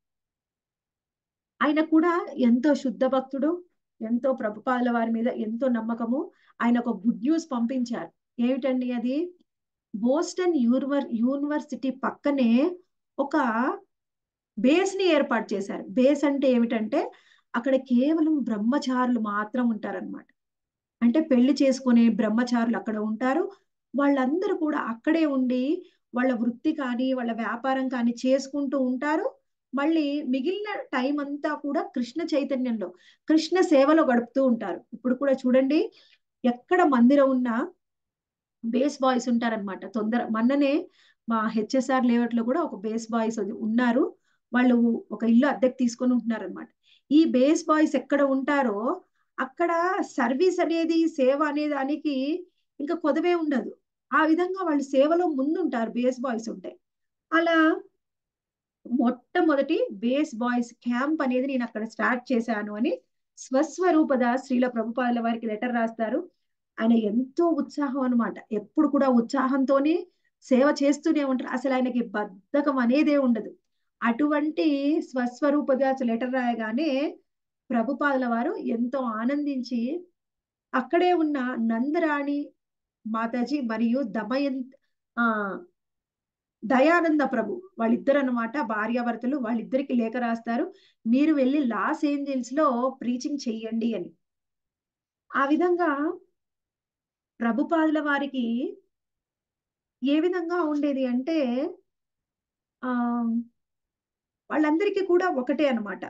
ఆయన కూడా ఎంతో శుద్ధ భక్తుడు ఎంతో ప్రభుపాదుల వారి మీద ఎంతో నమ్మకము ఆయన ఒక గుడ్ న్యూస్ పంపించారు ఏమిటండి అది బోస్టన్ యూనివర్ యూనివర్సిటీ పక్కనే ఒక బేస్ ని ఏర్పాటు చేశారు బేస్ అంటే ఏమిటంటే అక్కడ కేవలం బ్రహ్మచారులు మాత్రం ఉంటారనమాట అంటే పెళ్లి చేసుకునే బ్రహ్మచారులు అక్కడ ఉంటారు వాళ్ళందరూ కూడా అక్కడే ఉండి వాళ్ళ వృత్తి కానీ వాళ్ళ వ్యాపారం కానీ చేసుకుంటూ ఉంటారు మళ్ళీ మిగిలిన టైం అంతా కూడా కృష్ణ చైతన్యంలో కృష్ణ సేవలో గడుపుతూ ఉంటారు ఇప్పుడు కూడా చూడండి ఎక్కడ మందిరం ఉన్నా బేస్ బాయ్స్ ఉంటారనమాట తొందర మొన్ననే మా హెచ్ఎస్ఆర్ లేఅవుట్ లో కూడా ఒక బేస్ బాయ్స్ ఉన్నారు వాళ్ళు ఒక ఇల్లు అద్దెకు తీసుకొని ఉంటున్నారు అనమాట ఈ బేస్ బాయ్స్ ఎక్కడ ఉంటారో అక్కడ సర్వీస్ అనేది సేవ అనే దానికి ఇంకా కొదవే ఉండదు ఆ విధంగా వాళ్ళు సేవలో ముందుంటారు బేస్ బాయ్స్ ఉంటాయి అలా మొట్టమొదటి బేస్ బాయ్స్ క్యాంప్ అనేది నేను అక్కడ స్టార్ట్ చేశాను అని స్వస్వరూపద శ్రీల ప్రభుపాదుల వారికి లెటర్ రాస్తారు ఆయన ఎంతో ఉత్సాహం అనమాట ఎప్పుడు కూడా ఉత్సాహంతోనే సేవ చేస్తూనే ఉంటారు అసలు ఆయనకి బద్ధకం అనేదే ఉండదు అటువంటి స్వస్వరూపదాస లెటర్ రాయగానే ప్రభుపాదుల వారు ఎంతో ఆనందించి అక్కడే ఉన్న నందరాణి మాతాజీ మరియు దమయంత్ ఆ దయానంద ప్రభు వాళ్ళిద్దరు అనమాట భార్యాభర్తలు వాళ్ళిద్దరికి లేఖ రాస్తారు మీరు వెళ్ళి లాస్ ఏంజల్స్ లో ప్రీచింగ్ చెయ్యండి అని ఆ విధంగా ప్రభుపాదుల వారికి ఏ విధంగా ఉండేది అంటే ఆ వాళ్ళందరికీ కూడా ఒకటే అన్నమాట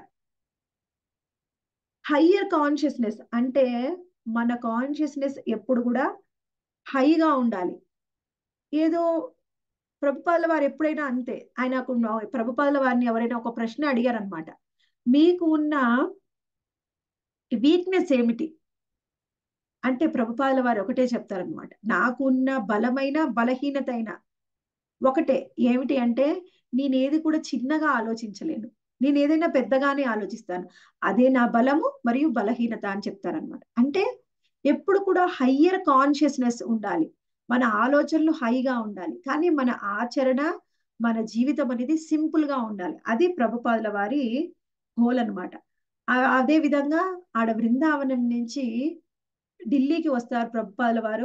హయ్యర్ కాన్షియస్నెస్ అంటే మన కాన్షియస్నెస్ ఎప్పుడు కూడా హైగా ఉండాలి ఏదో ప్రభుపాదుల వారు ఎప్పుడైనా అంతే ఆయనకు ప్రభుపాదుల వారిని ఎవరైనా ఒక ప్రశ్న అడిగారనమాట మీకు ఉన్న వీక్నెస్ ఏమిటి అంటే ప్రభుపాదుల వారు ఒకటే చెప్తారనమాట నాకున్న బలమైన బలహీనత అయిన ఒకటే ఏమిటి అంటే నేనేది కూడా చిన్నగా ఆలోచించలేను నేను ఏదైనా పెద్దగానే ఆలోచిస్తాను అదే నా బలము మరియు బలహీనత అని చెప్తారనమాట అంటే ఎప్పుడు కూడా హయ్యర్ కాన్షియస్నెస్ ఉండాలి మన ఆలోచనలు హైగా ఉండాలి కానీ మన ఆచరణ మన జీవితం అనేది సింపుల్ గా ఉండాలి అది ప్రభుపాదుల వారి గోల్ అనమాట అదే విధంగా ఆడ బృందావనం నుంచి ఢిల్లీకి వస్తారు ప్రభుపాదుల వారు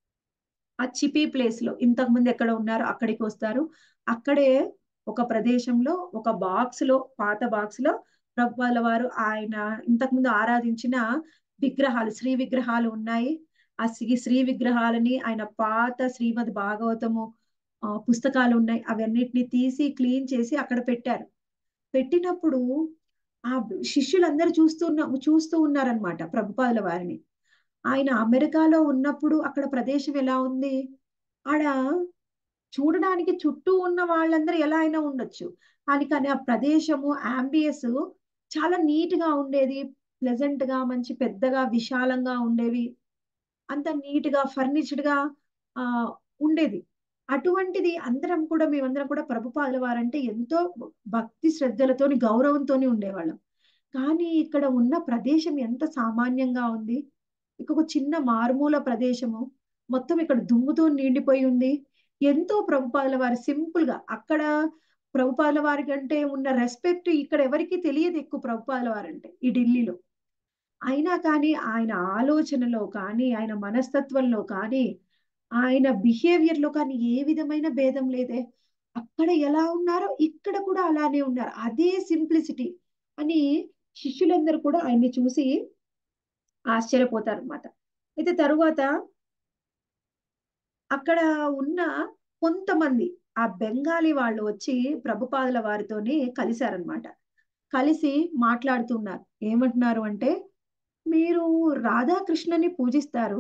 ఆ చిపీ ప్లేస్ లో ఇంతకు ముందు ఎక్కడ ఉన్నారో అక్కడికి వస్తారు అక్కడే ఒక ప్రదేశంలో ఒక బాక్స్ లో పాత బాక్స్ లో ప్రభుపాదుల వారు ఆయన ఇంతకు ముందు ఆరాధించిన విగ్రహాలు శ్రీ విగ్రహాలు ఉన్నాయి ఆ శ్రీ శ్రీ విగ్రహాలని ఆయన పాత శ్రీమద్ భాగవతము పుస్తకాలు ఉన్నాయి అవన్నిటిని తీసి క్లీన్ చేసి అక్కడ పెట్టారు పెట్టినప్పుడు ఆ శిష్యులందరూ చూస్తున్న చూస్తూ ఉన్నారనమాట ప్రభుపాదుల వారిని ఆయన అమెరికాలో ఉన్నప్పుడు అక్కడ ప్రదేశం ఎలా ఉంది ఆడ చూడడానికి చుట్టూ ఉన్న వాళ్ళందరూ ఎలా అయినా ఉండొచ్చు కానీ కానీ ఆ ప్రదేశము ఆంబియస్ చాలా నీట్ గా ఉండేది ప్లెజెంట్ గా మంచి పెద్దగా విశాలంగా ఉండేవి అంత నీట్ గా ఫర్నిచర్డ్ గా ఆ ఉండేది అటువంటిది అందరం కూడా మేమందరం కూడా ప్రభుపాదుల వారంటే ఎంతో భక్తి శ్రద్ధలతోని గౌరవంతోని ఉండేవాళ్ళం కానీ ఇక్కడ ఉన్న ప్రదేశం ఎంత సామాన్యంగా ఉంది ఇక ఒక చిన్న మారుమూల ప్రదేశము మొత్తం ఇక్కడ దుమ్ముతో నిండిపోయి ఉంది ఎంతో ప్రభుపాదుల వారి సింపుల్ గా అక్కడ ప్రభుపాదుల వారి కంటే ఉన్న రెస్పెక్ట్ ఇక్కడ ఎవరికి తెలియదు ఎక్కువ ప్రభుపాదుల వారంటే ఈ ఢిల్లీలో అయినా కానీ ఆయన ఆలోచనలో కానీ ఆయన మనస్తత్వంలో కానీ ఆయన బిహేవియర్ లో కానీ ఏ విధమైన భేదం లేదే అక్కడ ఎలా ఉన్నారో ఇక్కడ కూడా అలానే ఉన్నారు అదే సింప్లిసిటీ అని శిష్యులందరూ కూడా ఆయన్ని చూసి ఆశ్చర్యపోతారు అనమాట అయితే తరువాత అక్కడ ఉన్న కొంతమంది ఆ బెంగాలీ వాళ్ళు వచ్చి ప్రభుపాదుల వారితోని కలిశారనమాట కలిసి మాట్లాడుతున్నారు ఏమంటున్నారు అంటే మీరు రాధాకృష్ణని పూజిస్తారు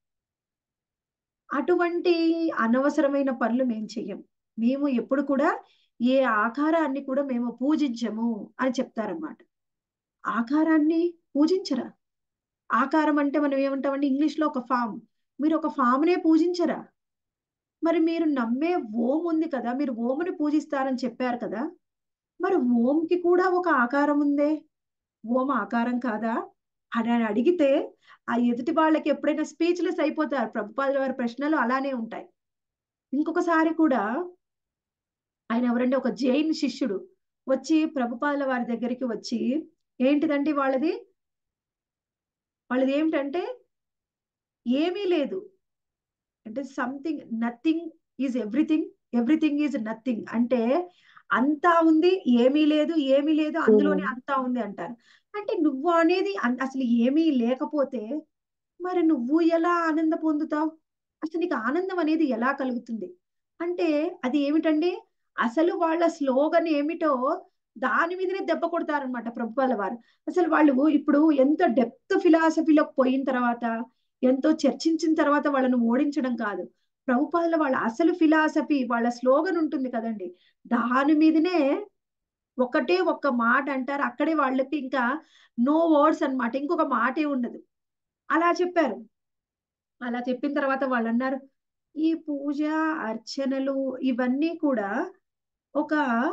అటువంటి అనవసరమైన పనులు మేము చెయ్యం మేము ఎప్పుడు కూడా ఏ ఆకారాన్ని కూడా మేము పూజించము అని చెప్తారన్నమాట ఆకారాన్ని పూజించరా ఆకారం అంటే మనం ఏమంటామంటే ఇంగ్లీష్ లో ఒక ఫామ్ మీరు ఒక ఫామ్నే పూజించరా మరి మీరు నమ్మే ఓం ఉంది కదా మీరు ఓముని పూజిస్తారని చెప్పారు కదా మరి ఓంకి కూడా ఒక ఆకారం ఉందే ఓం ఆకారం కాదా అని అడిగితే ఆ ఎదుటి వాళ్ళకి ఎప్పుడైనా స్పీచ్లెస్ అయిపోతారు ప్రభుపాదుల వారి ప్రశ్నలు అలానే ఉంటాయి ఇంకొకసారి కూడా ఆయన ఎవరంటే ఒక జైన్ శిష్యుడు వచ్చి ప్రభుపాదుల వారి దగ్గరికి వచ్చి ఏంటిదండి వాళ్ళది వాళ్ళది ఏమిటంటే ఏమీ లేదు అంటే something nothing is everything everything is nothing అంటే అంతా ఉంది ఏమీ లేదు ఏమీ లేదు అందులోనే అంతా ఉంది అంటారు అంటే నువ్వు అనేది అసలు ఏమీ లేకపోతే మరి నువ్వు ఎలా ఆనంద పొందుతావు అసలు నీకు ఆనందం అనేది ఎలా కలుగుతుంది అంటే అది ఏమిటండి అసలు వాళ్ళ స్లోగన్ ఏమిటో దాని మీదనే దెబ్బ కొడతారనమాట ప్రభుత్వాల వారు అసలు వాళ్ళు ఇప్పుడు ఎంత డెప్త్ ఫిలాసఫీలోకి పోయిన తర్వాత ఎంతో చర్చించిన తర్వాత వాళ్ళను ఓడించడం కాదు ప్రభుపాదుల వాళ్ళ అసలు ఫిలాసఫీ వాళ్ళ స్లోగన్ ఉంటుంది కదండి దాని మీదనే ఒకటే ఒక్క మాట అంటారు అక్కడే వాళ్ళకి ఇంకా నో వర్డ్స్ అనమాట ఇంకొక మాటే ఉండదు అలా చెప్పారు అలా చెప్పిన తర్వాత వాళ్ళు అన్నారు ఈ పూజ అర్చనలు ఇవన్నీ కూడా ఒక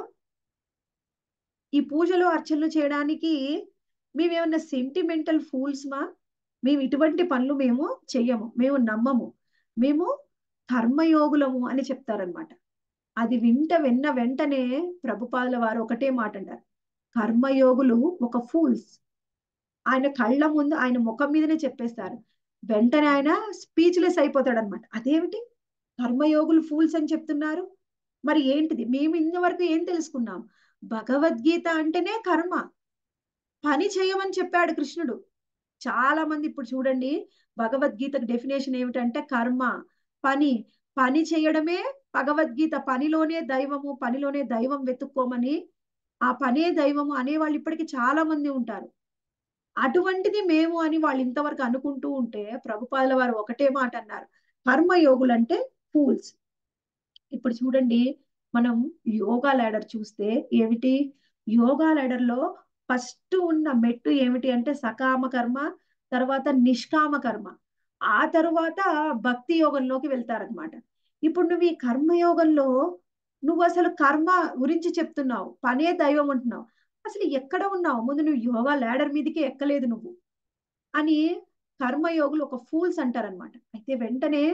ఈ పూజలు అర్చనలు చేయడానికి మేమేమన్నా సెంటిమెంటల్ ఫూల్స్ మా మేము ఇటువంటి పనులు మేము చెయ్యము మేము నమ్మము మేము కర్మయోగులము అని చెప్తారనమాట అది వింట విన్న వెంటనే ప్రభుపాదుల వారు ఒకటే మాట అంటారు కర్మయోగులు ఒక ఫూల్స్ ఆయన కళ్ళ ముందు ఆయన ముఖం మీదనే చెప్పేస్తారు వెంటనే ఆయన స్పీచ్లెస్ అయిపోతాడు అనమాట అదేమిటి కర్మయోగులు ఫూల్స్ అని చెప్తున్నారు మరి ఏంటిది మేము ఇంతవరకు ఏం తెలుసుకున్నాం భగవద్గీత అంటేనే కర్మ పని చేయమని చెప్పాడు కృష్ణుడు చాలా మంది ఇప్పుడు చూడండి భగవద్గీతకు డెఫినేషన్ ఏమిటంటే కర్మ పని పని చేయడమే భగవద్గీత పనిలోనే దైవము పనిలోనే దైవం వెతుక్కోమని ఆ పనే దైవము అనే వాళ్ళు ఇప్పటికీ చాలా మంది ఉంటారు అటువంటిది మేము అని వాళ్ళు ఇంతవరకు అనుకుంటూ ఉంటే ప్రభుపాదుల వారు ఒకటే మాట అన్నారు కర్మయోగులు అంటే ఫూల్స్ ఇప్పుడు చూడండి మనం యోగా ల్యాడర్ చూస్తే ఏమిటి యోగా ల్యాడర్ లో ఫస్ట్ ఉన్న మెట్టు ఏమిటి అంటే సకామ కర్మ తర్వాత నిష్కామ కర్మ ఆ తరువాత భక్తి యోగంలోకి వెళ్తారనమాట ఇప్పుడు నువ్వు ఈ కర్మయోగంలో నువ్వు అసలు కర్మ గురించి చెప్తున్నావు పనే దైవం అంటున్నావు అసలు ఎక్కడ ఉన్నావు ముందు నువ్వు యోగా ల్యాడర్ మీదకి ఎక్కలేదు నువ్వు అని కర్మయోగులు ఒక ఫూల్స్ అంటారనమాట అయితే వెంటనే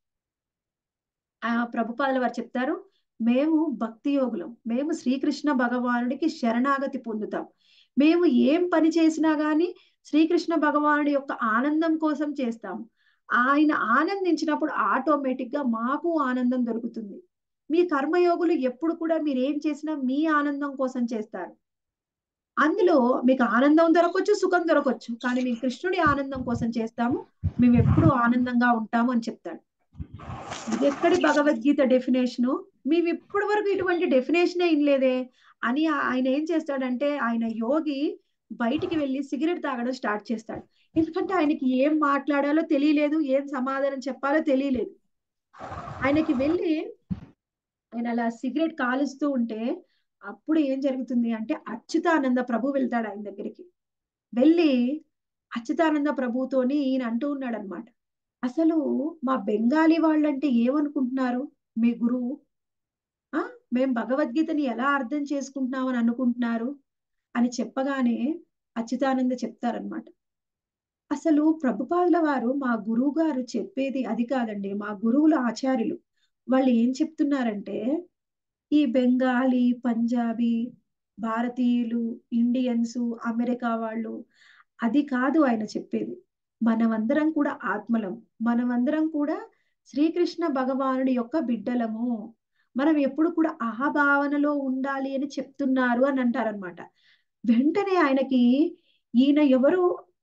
ఆ ప్రభుపాదుల వారు చెప్తారు మేము భక్తి యోగులం మేము శ్రీకృష్ణ భగవానుడికి శరణాగతి పొందుతాం మేము ఏం పని చేసినా గాని శ్రీకృష్ణ భగవానుడి యొక్క ఆనందం కోసం చేస్తాం ఆయన ఆనందించినప్పుడు ఆటోమేటిక్ గా మాకు ఆనందం దొరుకుతుంది మీ కర్మయోగులు ఎప్పుడు కూడా మీరు ఏం చేసినా మీ ఆనందం కోసం చేస్తారు అందులో మీకు ఆనందం దొరకొచ్చు సుఖం దొరకొచ్చు కానీ మేము కృష్ణుడి ఆనందం కోసం చేస్తాము మేము ఎప్పుడు ఆనందంగా ఉంటాము అని చెప్తాడు ఇది ఎక్కడి భగవద్గీత డెఫినేషను మేము ఇప్పటి వరకు ఇటువంటి డెఫినేషనే ఇనలేదే అని ఆయన ఏం చేస్తాడంటే ఆయన యోగి బయటికి వెళ్ళి సిగరెట్ తాగడం స్టార్ట్ చేస్తాడు ఎందుకంటే ఆయనకి ఏం మాట్లాడాలో తెలియలేదు ఏం సమాధానం చెప్పాలో తెలియలేదు ఆయనకి వెళ్ళి ఆయన అలా సిగరెట్ కాలుస్తూ ఉంటే అప్పుడు ఏం జరుగుతుంది అంటే అచ్యుతానంద ప్రభు వెళ్తాడు ఆయన దగ్గరికి వెళ్ళి అచ్యుతానంద ప్రభుతోని ఈయన అంటూ ఉన్నాడు అనమాట అసలు మా బెంగాలీ వాళ్ళంటే ఏమనుకుంటున్నారు మీ గురువు ఆ మేం భగవద్గీతని ఎలా అర్థం చేసుకుంటున్నామని అనుకుంటున్నారు అని చెప్పగానే అచ్యుతానంద చెప్తారనమాట అసలు ప్రభుపాదుల వారు మా గురువు గారు చెప్పేది అది కాదండి మా గురువులు ఆచార్యులు వాళ్ళు ఏం చెప్తున్నారంటే ఈ బెంగాలీ పంజాబీ భారతీయులు ఇండియన్స్ అమెరికా వాళ్ళు అది కాదు ఆయన చెప్పేది మనమందరం కూడా ఆత్మలం మనమందరం కూడా శ్రీకృష్ణ భగవానుడి యొక్క బిడ్డలము మనం ఎప్పుడు కూడా అహభావనలో ఉండాలి అని చెప్తున్నారు అని అంటారనమాట వెంటనే ఆయనకి ఈయన ఎవరు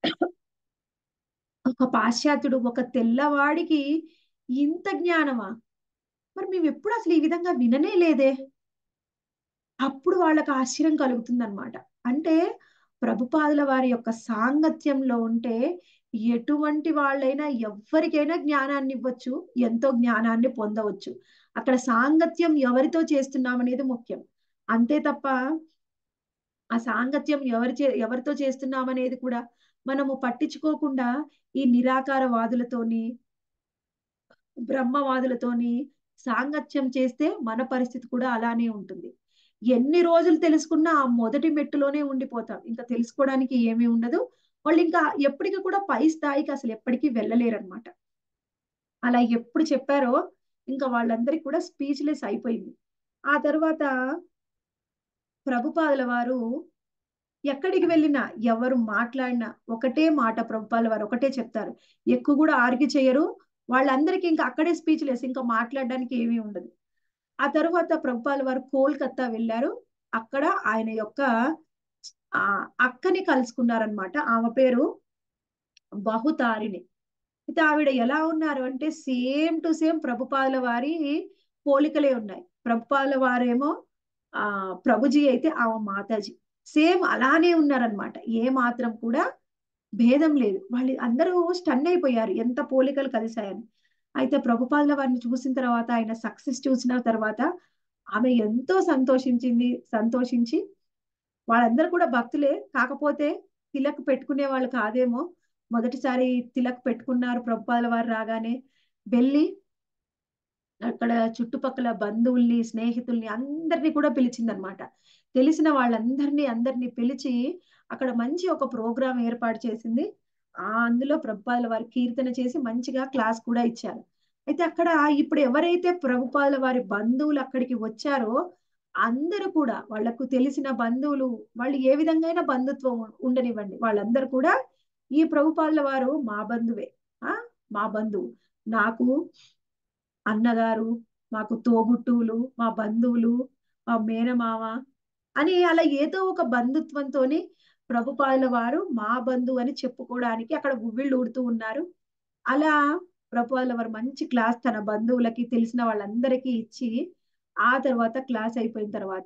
ఒక పాశ్చాత్యుడు ఒక తెల్లవాడికి ఇంత జ్ఞానమా మరి మేము ఎప్పుడు అసలు ఈ విధంగా విననే లేదే అప్పుడు వాళ్ళకి ఆశ్చర్యం కలుగుతుందన్నమాట అంటే ప్రభుపాదుల వారి యొక్క సాంగత్యంలో ఉంటే ఎటువంటి వాళ్ళైనా ఎవరికైనా జ్ఞానాన్ని ఇవ్వచ్చు ఎంతో జ్ఞానాన్ని పొందవచ్చు అక్కడ సాంగత్యం ఎవరితో చేస్తున్నాం అనేది ముఖ్యం అంతే తప్ప ఆ సాంగత్యం ఎవరి చే ఎవరితో చేస్తున్నాం అనేది కూడా మనము పట్టించుకోకుండా ఈ నిరాకారవాదులతోని బ్రహ్మవాదులతోని సాంగత్యం చేస్తే మన పరిస్థితి కూడా అలానే ఉంటుంది ఎన్ని రోజులు తెలుసుకున్నా ఆ మొదటి మెట్టులోనే ఉండిపోతాం ఇంకా తెలుసుకోవడానికి ఏమీ ఉండదు వాళ్ళు ఇంకా ఎప్పటికీ కూడా పై స్థాయికి అసలు ఎప్పటికీ వెళ్ళలేరు అనమాట అలా ఎప్పుడు చెప్పారో ఇంకా వాళ్ళందరికీ కూడా స్పీచ్లెస్ అయిపోయింది ఆ తర్వాత ప్రభుపాదుల వారు ఎక్కడికి వెళ్ళినా ఎవరు మాట్లాడినా ఒకటే మాట ప్రభుపాదుల వారు ఒకటే చెప్తారు ఎక్కువ కూడా ఆర్గ్యూ చేయరు వాళ్ళందరికీ ఇంకా అక్కడే స్పీచ్లెస్ ఇంకా మాట్లాడడానికి ఏమీ ఉండదు ఆ తర్వాత ప్రభుపాల వారు కోల్కత్తా వెళ్ళారు అక్కడ ఆయన యొక్క ఆ అక్కని కలుసుకున్నారనమాట ఆమె పేరు బహుతారిణి అయితే ఆవిడ ఎలా ఉన్నారు అంటే సేమ్ టు సేమ్ ప్రభుపాదుల వారి పోలికలే ఉన్నాయి ప్రభుపాదుల వారేమో ఆ ప్రభుజీ అయితే ఆమె మాతాజీ సేమ్ అలానే ఉన్నారనమాట ఏ మాత్రం కూడా భేదం లేదు వాళ్ళు అందరూ స్టన్ అయిపోయారు ఎంత పోలికలు కలిశాయని అయితే ప్రభుపాదుల వారిని చూసిన తర్వాత ఆయన సక్సెస్ చూసిన తర్వాత ఆమె ఎంతో సంతోషించింది సంతోషించి వాళ్ళందరూ కూడా భక్తులే కాకపోతే తిలక్ పెట్టుకునే వాళ్ళు కాదేమో మొదటిసారి తిలక్ పెట్టుకున్నారు ప్రభుపాదుల వారు రాగానే వెళ్ళి అక్కడ చుట్టుపక్కల బంధువుల్ని స్నేహితుల్ని అందరినీ కూడా పిలిచిందనమాట తెలిసిన వాళ్ళందరినీ అందరినీ పిలిచి అక్కడ మంచి ఒక ప్రోగ్రాం ఏర్పాటు చేసింది ఆ అందులో ప్రభుపాదుల వారి కీర్తన చేసి మంచిగా క్లాస్ కూడా ఇచ్చారు అయితే అక్కడ ఇప్పుడు ఎవరైతే ప్రభుపాదుల వారి బంధువులు అక్కడికి వచ్చారో అందరూ కూడా వాళ్లకు తెలిసిన బంధువులు వాళ్ళు ఏ విధంగా బంధుత్వం ఉండనివ్వండి వాళ్ళందరూ కూడా ఈ ప్రభుపాదుల వారు మా బంధువే ఆ మా బంధువు నాకు అన్నగారు మాకు తోబుట్టువులు మా బంధువులు మా మేనమామ అని అలా ఏదో ఒక బంధుత్వంతోని ప్రభుపాదుల వారు మా బంధువు అని చెప్పుకోవడానికి అక్కడ గువ్విళ్ళు ఊడుతూ ఉన్నారు అలా ప్రభుపాదుల వారు మంచి క్లాస్ తన బంధువులకి తెలిసిన వాళ్ళందరికీ ఇచ్చి ఆ తర్వాత క్లాస్ అయిపోయిన తర్వాత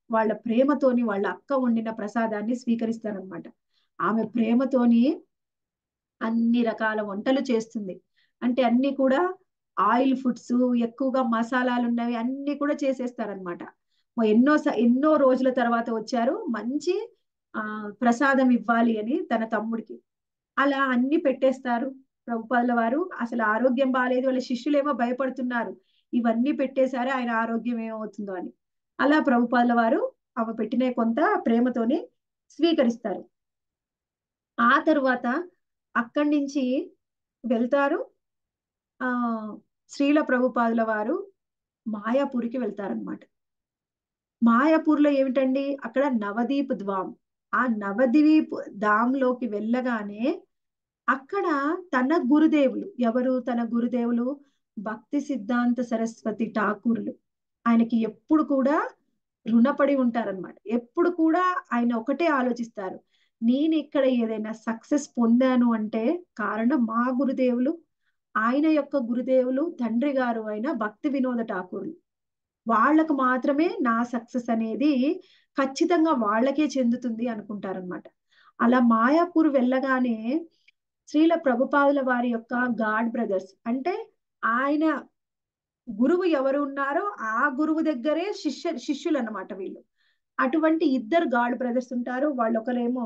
వాళ్ళ ప్రేమతోని వాళ్ళ అక్క వండిన ప్రసాదాన్ని స్వీకరిస్తారనమాట ఆమె ప్రేమతోని అన్ని రకాల వంటలు చేస్తుంది అంటే అన్ని కూడా ఆయిల్ ఫుడ్స్ ఎక్కువగా మసాలాలు ఉన్నవి అన్ని కూడా చేసేస్తారనమాట ఎన్నో స- ఎన్నో రోజుల తర్వాత వచ్చారు మంచి ఆ ప్రసాదం ఇవ్వాలి అని తన తమ్ముడికి అలా అన్ని పెట్టేస్తారు ప్రభుపాదుల వారు అసలు ఆరోగ్యం బాగాలేదు వాళ్ళ శిష్యులేమో భయపడుతున్నారు ఇవన్నీ పెట్టేశారు ఆయన ఆరోగ్యం ఏమవుతుందో అని అలా ప్రభుపాదుల వారు ఆమె పెట్టిన కొంత ప్రేమతోనే స్వీకరిస్తారు ఆ తరువాత అక్కడి నుంచి వెళ్తారు ఆ శ్రీల ప్రభుపాదుల వారు మాయాపూర్కి వెళ్తారనమాట మాయాపూర్లో ఏమిటండి అక్కడ నవదీప్ ద్వాం ఆ నవద్వీప్ ధాంలోకి వెళ్ళగానే అక్కడ తన గురుదేవులు ఎవరు తన గురుదేవులు భక్తి సిద్ధాంత సరస్వతి ఠాకూర్లు ఆయనకి ఎప్పుడు కూడా రుణపడి ఉంటారనమాట ఎప్పుడు కూడా ఆయన ఒకటే ఆలోచిస్తారు నేను ఇక్కడ ఏదైనా సక్సెస్ పొందాను అంటే కారణం మా గురుదేవులు ఆయన యొక్క గురుదేవులు తండ్రి గారు అయిన భక్తి వినోద ఠాకూర్లు వాళ్ళకు మాత్రమే నా సక్సెస్ అనేది ఖచ్చితంగా వాళ్ళకే చెందుతుంది అనుకుంటారనమాట అలా మాయాపూర్ వెళ్ళగానే శ్రీల ప్రభుపాదుల వారి యొక్క గాడ్ బ్రదర్స్ అంటే ఆయన గురువు ఎవరు ఉన్నారో ఆ గురువు దగ్గరే శిష్య శిష్యులు అన్నమాట వీళ్ళు అటువంటి ఇద్దరు గాడ్ బ్రదర్స్ ఉంటారు వాళ్ళు ఒకరేమో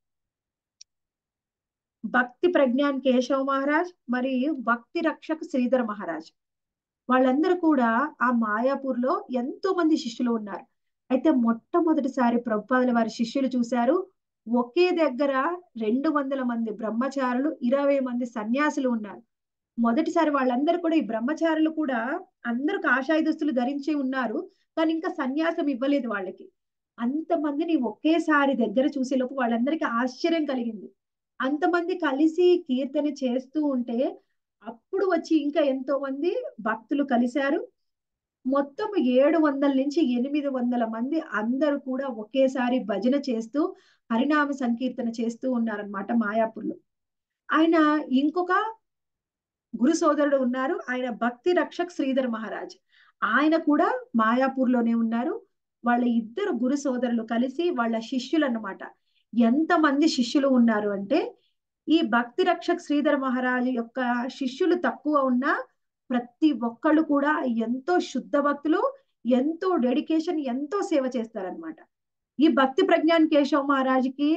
భక్తి ప్రజ్ఞాన్ కేశవ్ మహారాజ్ మరియు భక్తి రక్షక్ శ్రీధర్ మహారాజ్ వాళ్ళందరూ కూడా ఆ మాయాపూర్లో ఎంతో మంది శిష్యులు ఉన్నారు అయితే మొట్టమొదటిసారి ప్రభుపాదుల వారి శిష్యులు చూశారు ఒకే దగ్గర రెండు వందల మంది బ్రహ్మచారులు ఇరవై మంది సన్యాసులు ఉన్నారు మొదటిసారి వాళ్ళందరూ కూడా ఈ బ్రహ్మచారులు కూడా అందరూ కాషాయ దుస్తులు ధరించి ఉన్నారు కానీ ఇంకా సన్యాసం ఇవ్వలేదు వాళ్ళకి అంతమందిని ఒకేసారి దగ్గర చూసేలోపు వాళ్ళందరికీ ఆశ్చర్యం కలిగింది అంతమంది కలిసి కీర్తన చేస్తూ ఉంటే అప్పుడు వచ్చి ఇంకా ఎంతో మంది భక్తులు కలిశారు మొత్తం ఏడు వందల నుంచి ఎనిమిది వందల మంది అందరూ కూడా ఒకేసారి భజన చేస్తూ హరినామ సంకీర్తన చేస్తూ ఉన్నారనమాట మాయాపూర్లో ఆయన ఇంకొక గురు సోదరుడు ఉన్నారు ఆయన భక్తి రక్షక్ శ్రీధర్ మహారాజ్ ఆయన కూడా మాయాపూర్లోనే ఉన్నారు వాళ్ళ ఇద్దరు గురు సోదరులు కలిసి వాళ్ళ శిష్యులు అన్నమాట ఎంతమంది శిష్యులు ఉన్నారు అంటే ఈ భక్తి రక్షక్ శ్రీధర్ మహారాజు యొక్క శిష్యులు తక్కువ ఉన్నా ప్రతి ఒక్కళ్ళు కూడా ఎంతో శుద్ధ భక్తులు ఎంతో డెడికేషన్ ఎంతో సేవ చేస్తారనమాట ఈ భక్తి ప్రజ్ఞాన్ కేశవ్ మహారాజుకి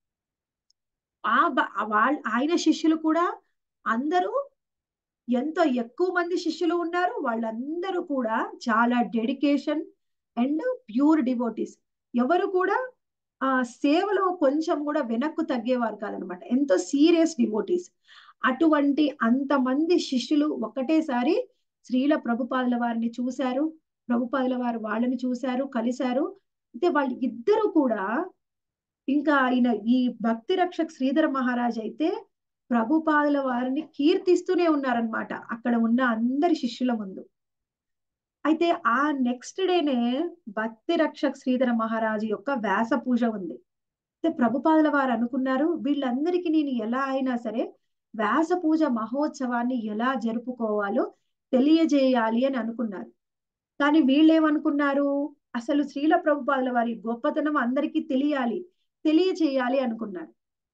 ఆ వాళ్ళ ఆయన శిష్యులు కూడా అందరూ ఎంతో ఎక్కువ మంది శిష్యులు ఉన్నారు వాళ్ళందరూ కూడా చాలా డెడికేషన్ అండ్ ప్యూర్ డివోటీస్ ఎవరు కూడా ఆ సేవలో కొంచెం కూడా వెనక్కు తగ్గేవారు కాదనమాట ఎంతో సీరియస్ డివోటీస్ అటువంటి అంతమంది శిష్యులు ఒకటేసారి శ్రీల ప్రభుపాదుల వారిని చూశారు ప్రభుపాదుల వారు వాళ్ళని చూశారు కలిశారు అయితే వాళ్ళు ఇద్దరు కూడా ఇంకా ఆయన ఈ భక్తి రక్షక్ శ్రీధర మహారాజ్ అయితే ప్రభుపాదుల వారిని కీర్తిస్తూనే ఉన్నారనమాట అక్కడ ఉన్న అందరి శిష్యుల ముందు అయితే ఆ నెక్స్ట్ డేనే భక్తి రక్షక్ శ్రీధర మహారాజు యొక్క వ్యాస పూజ ఉంది అయితే ప్రభుపాదుల వారు అనుకున్నారు వీళ్ళందరికీ నేను ఎలా అయినా సరే వ్యాస పూజ మహోత్సవాన్ని ఎలా జరుపుకోవాలో తెలియజేయాలి అని అనుకున్నారు కానీ వీళ్ళేమనుకున్నారు అసలు శ్రీల ప్రభుపాదుల వారి గొప్పతనం అందరికీ తెలియాలి తెలియచేయాలి అనుకున్నారు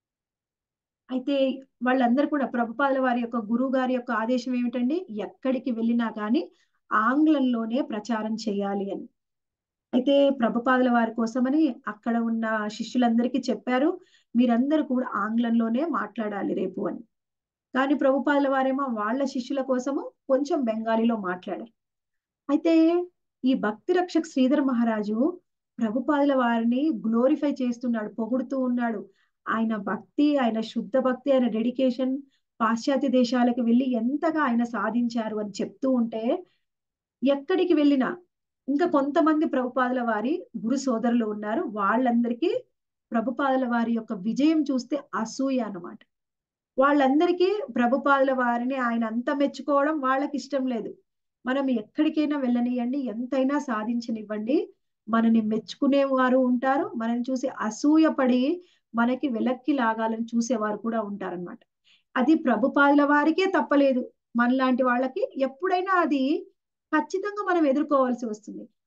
అయితే వాళ్ళందరూ కూడా ప్రభుపాదుల వారి యొక్క గురువు గారి యొక్క ఆదేశం ఏమిటండి ఎక్కడికి వెళ్ళినా కానీ ఆంగ్లంలోనే ప్రచారం చేయాలి అని అయితే ప్రభుపాదుల వారి కోసమని అక్కడ ఉన్న శిష్యులందరికీ చెప్పారు మీరందరూ కూడా ఆంగ్లంలోనే మాట్లాడాలి రేపు అని కానీ ప్రభుపాదుల వారేమో వాళ్ళ శిష్యుల కోసము కొంచెం బెంగాలీలో మాట్లాడారు అయితే ఈ భక్తి రక్షక్ శ్రీధర్ మహారాజు ప్రభుపాదుల వారిని గ్లోరిఫై చేస్తున్నాడు పొగుడుతూ ఉన్నాడు ఆయన భక్తి ఆయన శుద్ధ భక్తి ఆయన డెడికేషన్ పాశ్చాత్య దేశాలకు వెళ్ళి ఎంతగా ఆయన సాధించారు అని చెప్తూ ఉంటే ఎక్కడికి వెళ్ళినా ఇంకా కొంతమంది ప్రభుపాదుల వారి గురు సోదరులు ఉన్నారు వాళ్ళందరికీ ప్రభుపాదుల వారి యొక్క విజయం చూస్తే అసూయ అన్నమాట వాళ్ళందరికీ ప్రభుపాదుల వారిని ఆయన అంత మెచ్చుకోవడం వాళ్ళకి ఇష్టం లేదు మనం ఎక్కడికైనా వెళ్ళనియండి ఎంతైనా సాధించనివ్వండి మనని మెచ్చుకునే వారు ఉంటారు మనని చూసి అసూయపడి మనకి వెలక్కి లాగాలని చూసేవారు కూడా ఉంటారనమాట అది ప్రభుపాదుల వారికే తప్పలేదు మనలాంటి వాళ్ళకి ఎప్పుడైనా అది ఖచ్చితంగా మనం ఎదుర్కోవాల్సి వస్తుంది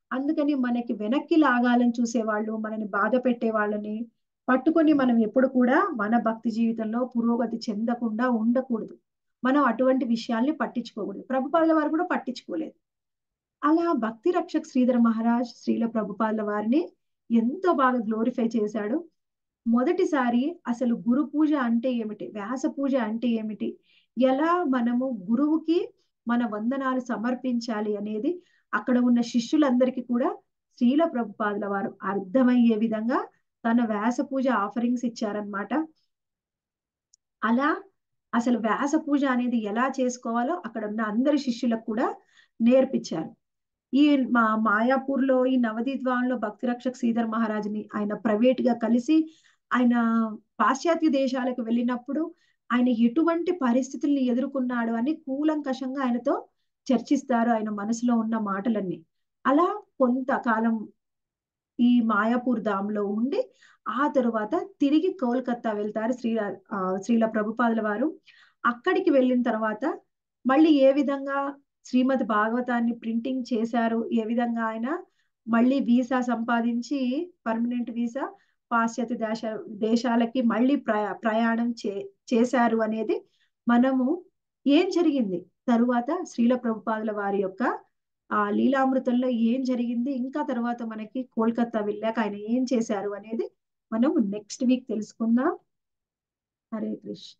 అందుకని మనకి వెనక్కి లాగాలని చూసేవాళ్ళు మనని బాధ పెట్టే వాళ్ళని పట్టుకొని మనం ఎప్పుడు కూడా మన భక్తి జీవితంలో పురోగతి చెందకుండా ఉండకూడదు మనం అటువంటి విషయాల్ని పట్టించుకోకూడదు ప్రభుపాదుల వారు కూడా పట్టించుకోలేదు అలా భక్తి రక్షక్ శ్రీధర మహారాజ్ శ్రీల ప్రభుపాదుల వారిని ఎంతో బాగా గ్లోరిఫై చేశాడు మొదటిసారి అసలు గురు పూజ అంటే ఏమిటి వ్యాస పూజ అంటే ఏమిటి ఎలా మనము గురువుకి మన వందనాలు సమర్పించాలి అనేది అక్కడ ఉన్న శిష్యులందరికీ కూడా శ్రీల ప్రభుపాదుల వారు అర్థమయ్యే విధంగా తన వ్యాస పూజ ఆఫరింగ్స్ ఇచ్చారనమాట అలా అసలు వ్యాస పూజ అనేది ఎలా చేసుకోవాలో అక్కడ ఉన్న అందరి శిష్యులకు కూడా నేర్పించారు ఈ మా మాయాపూర్లో ఈ నవదీద్వాంలో భక్తి రక్షక్ శ్రీధర్ మహారాజుని ఆయన ప్రైవేట్ గా కలిసి ఆయన పాశ్చాత్య దేశాలకు వెళ్ళినప్పుడు ఆయన ఎటువంటి పరిస్థితుల్ని ఎదుర్కొన్నాడు అని కూలంకషంగా ఆయనతో చర్చిస్తారు ఆయన మనసులో ఉన్న మాటలన్నీ అలా కొంతకాలం ఈ మాయాపూర్ ధామ్లో ఉండి ఆ తరువాత తిరిగి కోల్కత్తా వెళ్తారు శ్రీ శ్రీల ప్రభుపాదుల వారు అక్కడికి వెళ్ళిన తర్వాత మళ్ళీ ఏ విధంగా శ్రీమద్ భాగవతాన్ని ప్రింటింగ్ చేశారు ఏ విధంగా ఆయన మళ్ళీ వీసా సంపాదించి పర్మనెంట్ వీసా పాశ్చాత్య దేశ దేశాలకి మళ్ళీ ప్రయా ప్రయాణం చే చేశారు అనేది మనము ఏం జరిగింది తరువాత శ్రీల ప్రభుపాదుల వారి యొక్క ఆ లీలామృతంలో ఏం జరిగింది ఇంకా తర్వాత మనకి కోల్కత్తా వెళ్ళాక ఆయన ఏం చేశారు అనేది మనం నెక్స్ట్ వీక్ తెలుసుకుందాం హరే కృష్ణ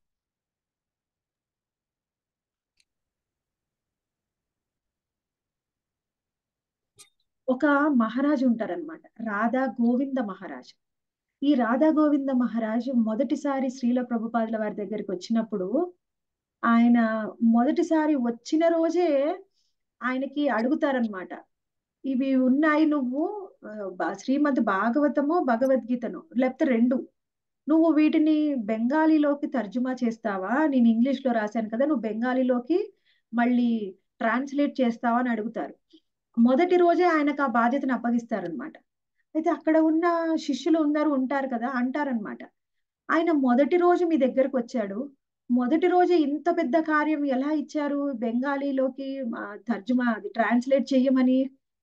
ఒక మహారాజు ఉంటారనమాట రాధా గోవింద మహారాజు ఈ రాధా గోవింద మహారాజు మొదటిసారి శ్రీల ప్రభుపాదుల వారి దగ్గరికి వచ్చినప్పుడు ఆయన మొదటిసారి వచ్చిన రోజే ఆయనకి అడుగుతారనమాట ఇవి ఉన్నాయి నువ్వు శ్రీమద్ భాగవతమో భగవద్గీతను లేకపోతే రెండు నువ్వు వీటిని బెంగాలీలోకి తర్జుమా చేస్తావా నేను ఇంగ్లీష్ లో రాశాను కదా నువ్వు బెంగాలీలోకి మళ్ళీ ట్రాన్స్లేట్ చేస్తావా అని అడుగుతారు మొదటి రోజే ఆయనకు ఆ బాధ్యతను అప్పగిస్తారనమాట అయితే అక్కడ ఉన్న శిష్యులు ఉన్నారు ఉంటారు కదా అంటారనమాట ఆయన మొదటి రోజు మీ దగ్గరకు వచ్చాడు మొదటి రోజు ఇంత పెద్ద కార్యం ఎలా ఇచ్చారు బెంగాలీలోకి తర్జుమా అది ట్రాన్స్లేట్ చెయ్యమని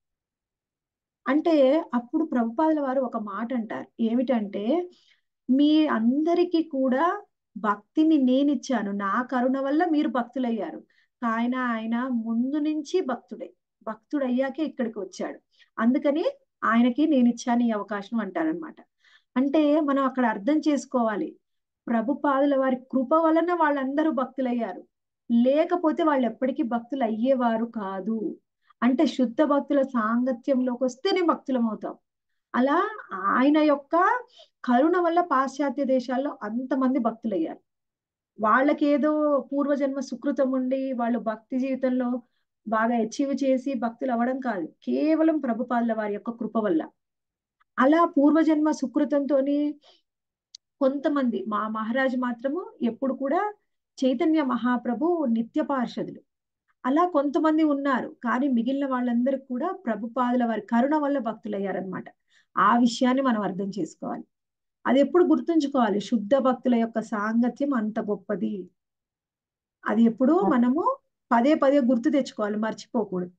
అంటే అప్పుడు ప్రభుపాదుల వారు ఒక మాట అంటారు ఏమిటంటే మీ అందరికీ కూడా భక్తిని నేనిచ్చాను నా కరుణ వల్ల మీరు భక్తులయ్యారు ఆయన ఆయన ముందు నుంచి భక్తుడే భక్తుడయ్యాకే ఇక్కడికి వచ్చాడు అందుకని ఆయనకి నేను ఇచ్చాను ఈ అవకాశం అంటారనమాట అంటే మనం అక్కడ అర్థం చేసుకోవాలి ప్రభుపాదుల వారి కృప వలన వాళ్ళందరూ భక్తులయ్యారు లేకపోతే వాళ్ళు ఎప్పటికీ భక్తులు అయ్యేవారు కాదు అంటే శుద్ధ భక్తుల సాంగత్యంలోకి వస్తేనే భక్తులం అవుతాం అలా ఆయన యొక్క కరుణ వల్ల పాశ్చాత్య దేశాల్లో అంతమంది భక్తులయ్యారు వాళ్ళకి ఏదో పూర్వజన్మ సుకృతం ఉండి వాళ్ళు భక్తి జీవితంలో బాగా అచీవ్ చేసి భక్తులు అవ్వడం కాదు కేవలం ప్రభుపాదుల వారి యొక్క కృప వల్ల అలా పూర్వజన్మ సుకృతంతోని కొంతమంది మా మహారాజు మాత్రము ఎప్పుడు కూడా చైతన్య మహాప్రభు నిత్య పార్షదులు అలా కొంతమంది ఉన్నారు కానీ మిగిలిన వాళ్ళందరూ కూడా ప్రభుపాదుల వారి కరుణ వల్ల భక్తులయ్యారనమాట ఆ విషయాన్ని మనం అర్థం చేసుకోవాలి అది ఎప్పుడు గుర్తుంచుకోవాలి శుద్ధ భక్తుల యొక్క సాంగత్యం అంత గొప్పది అది ఎప్పుడు మనము పదే పదే గుర్తు తెచ్చుకోవాలి మర్చిపోకూడదు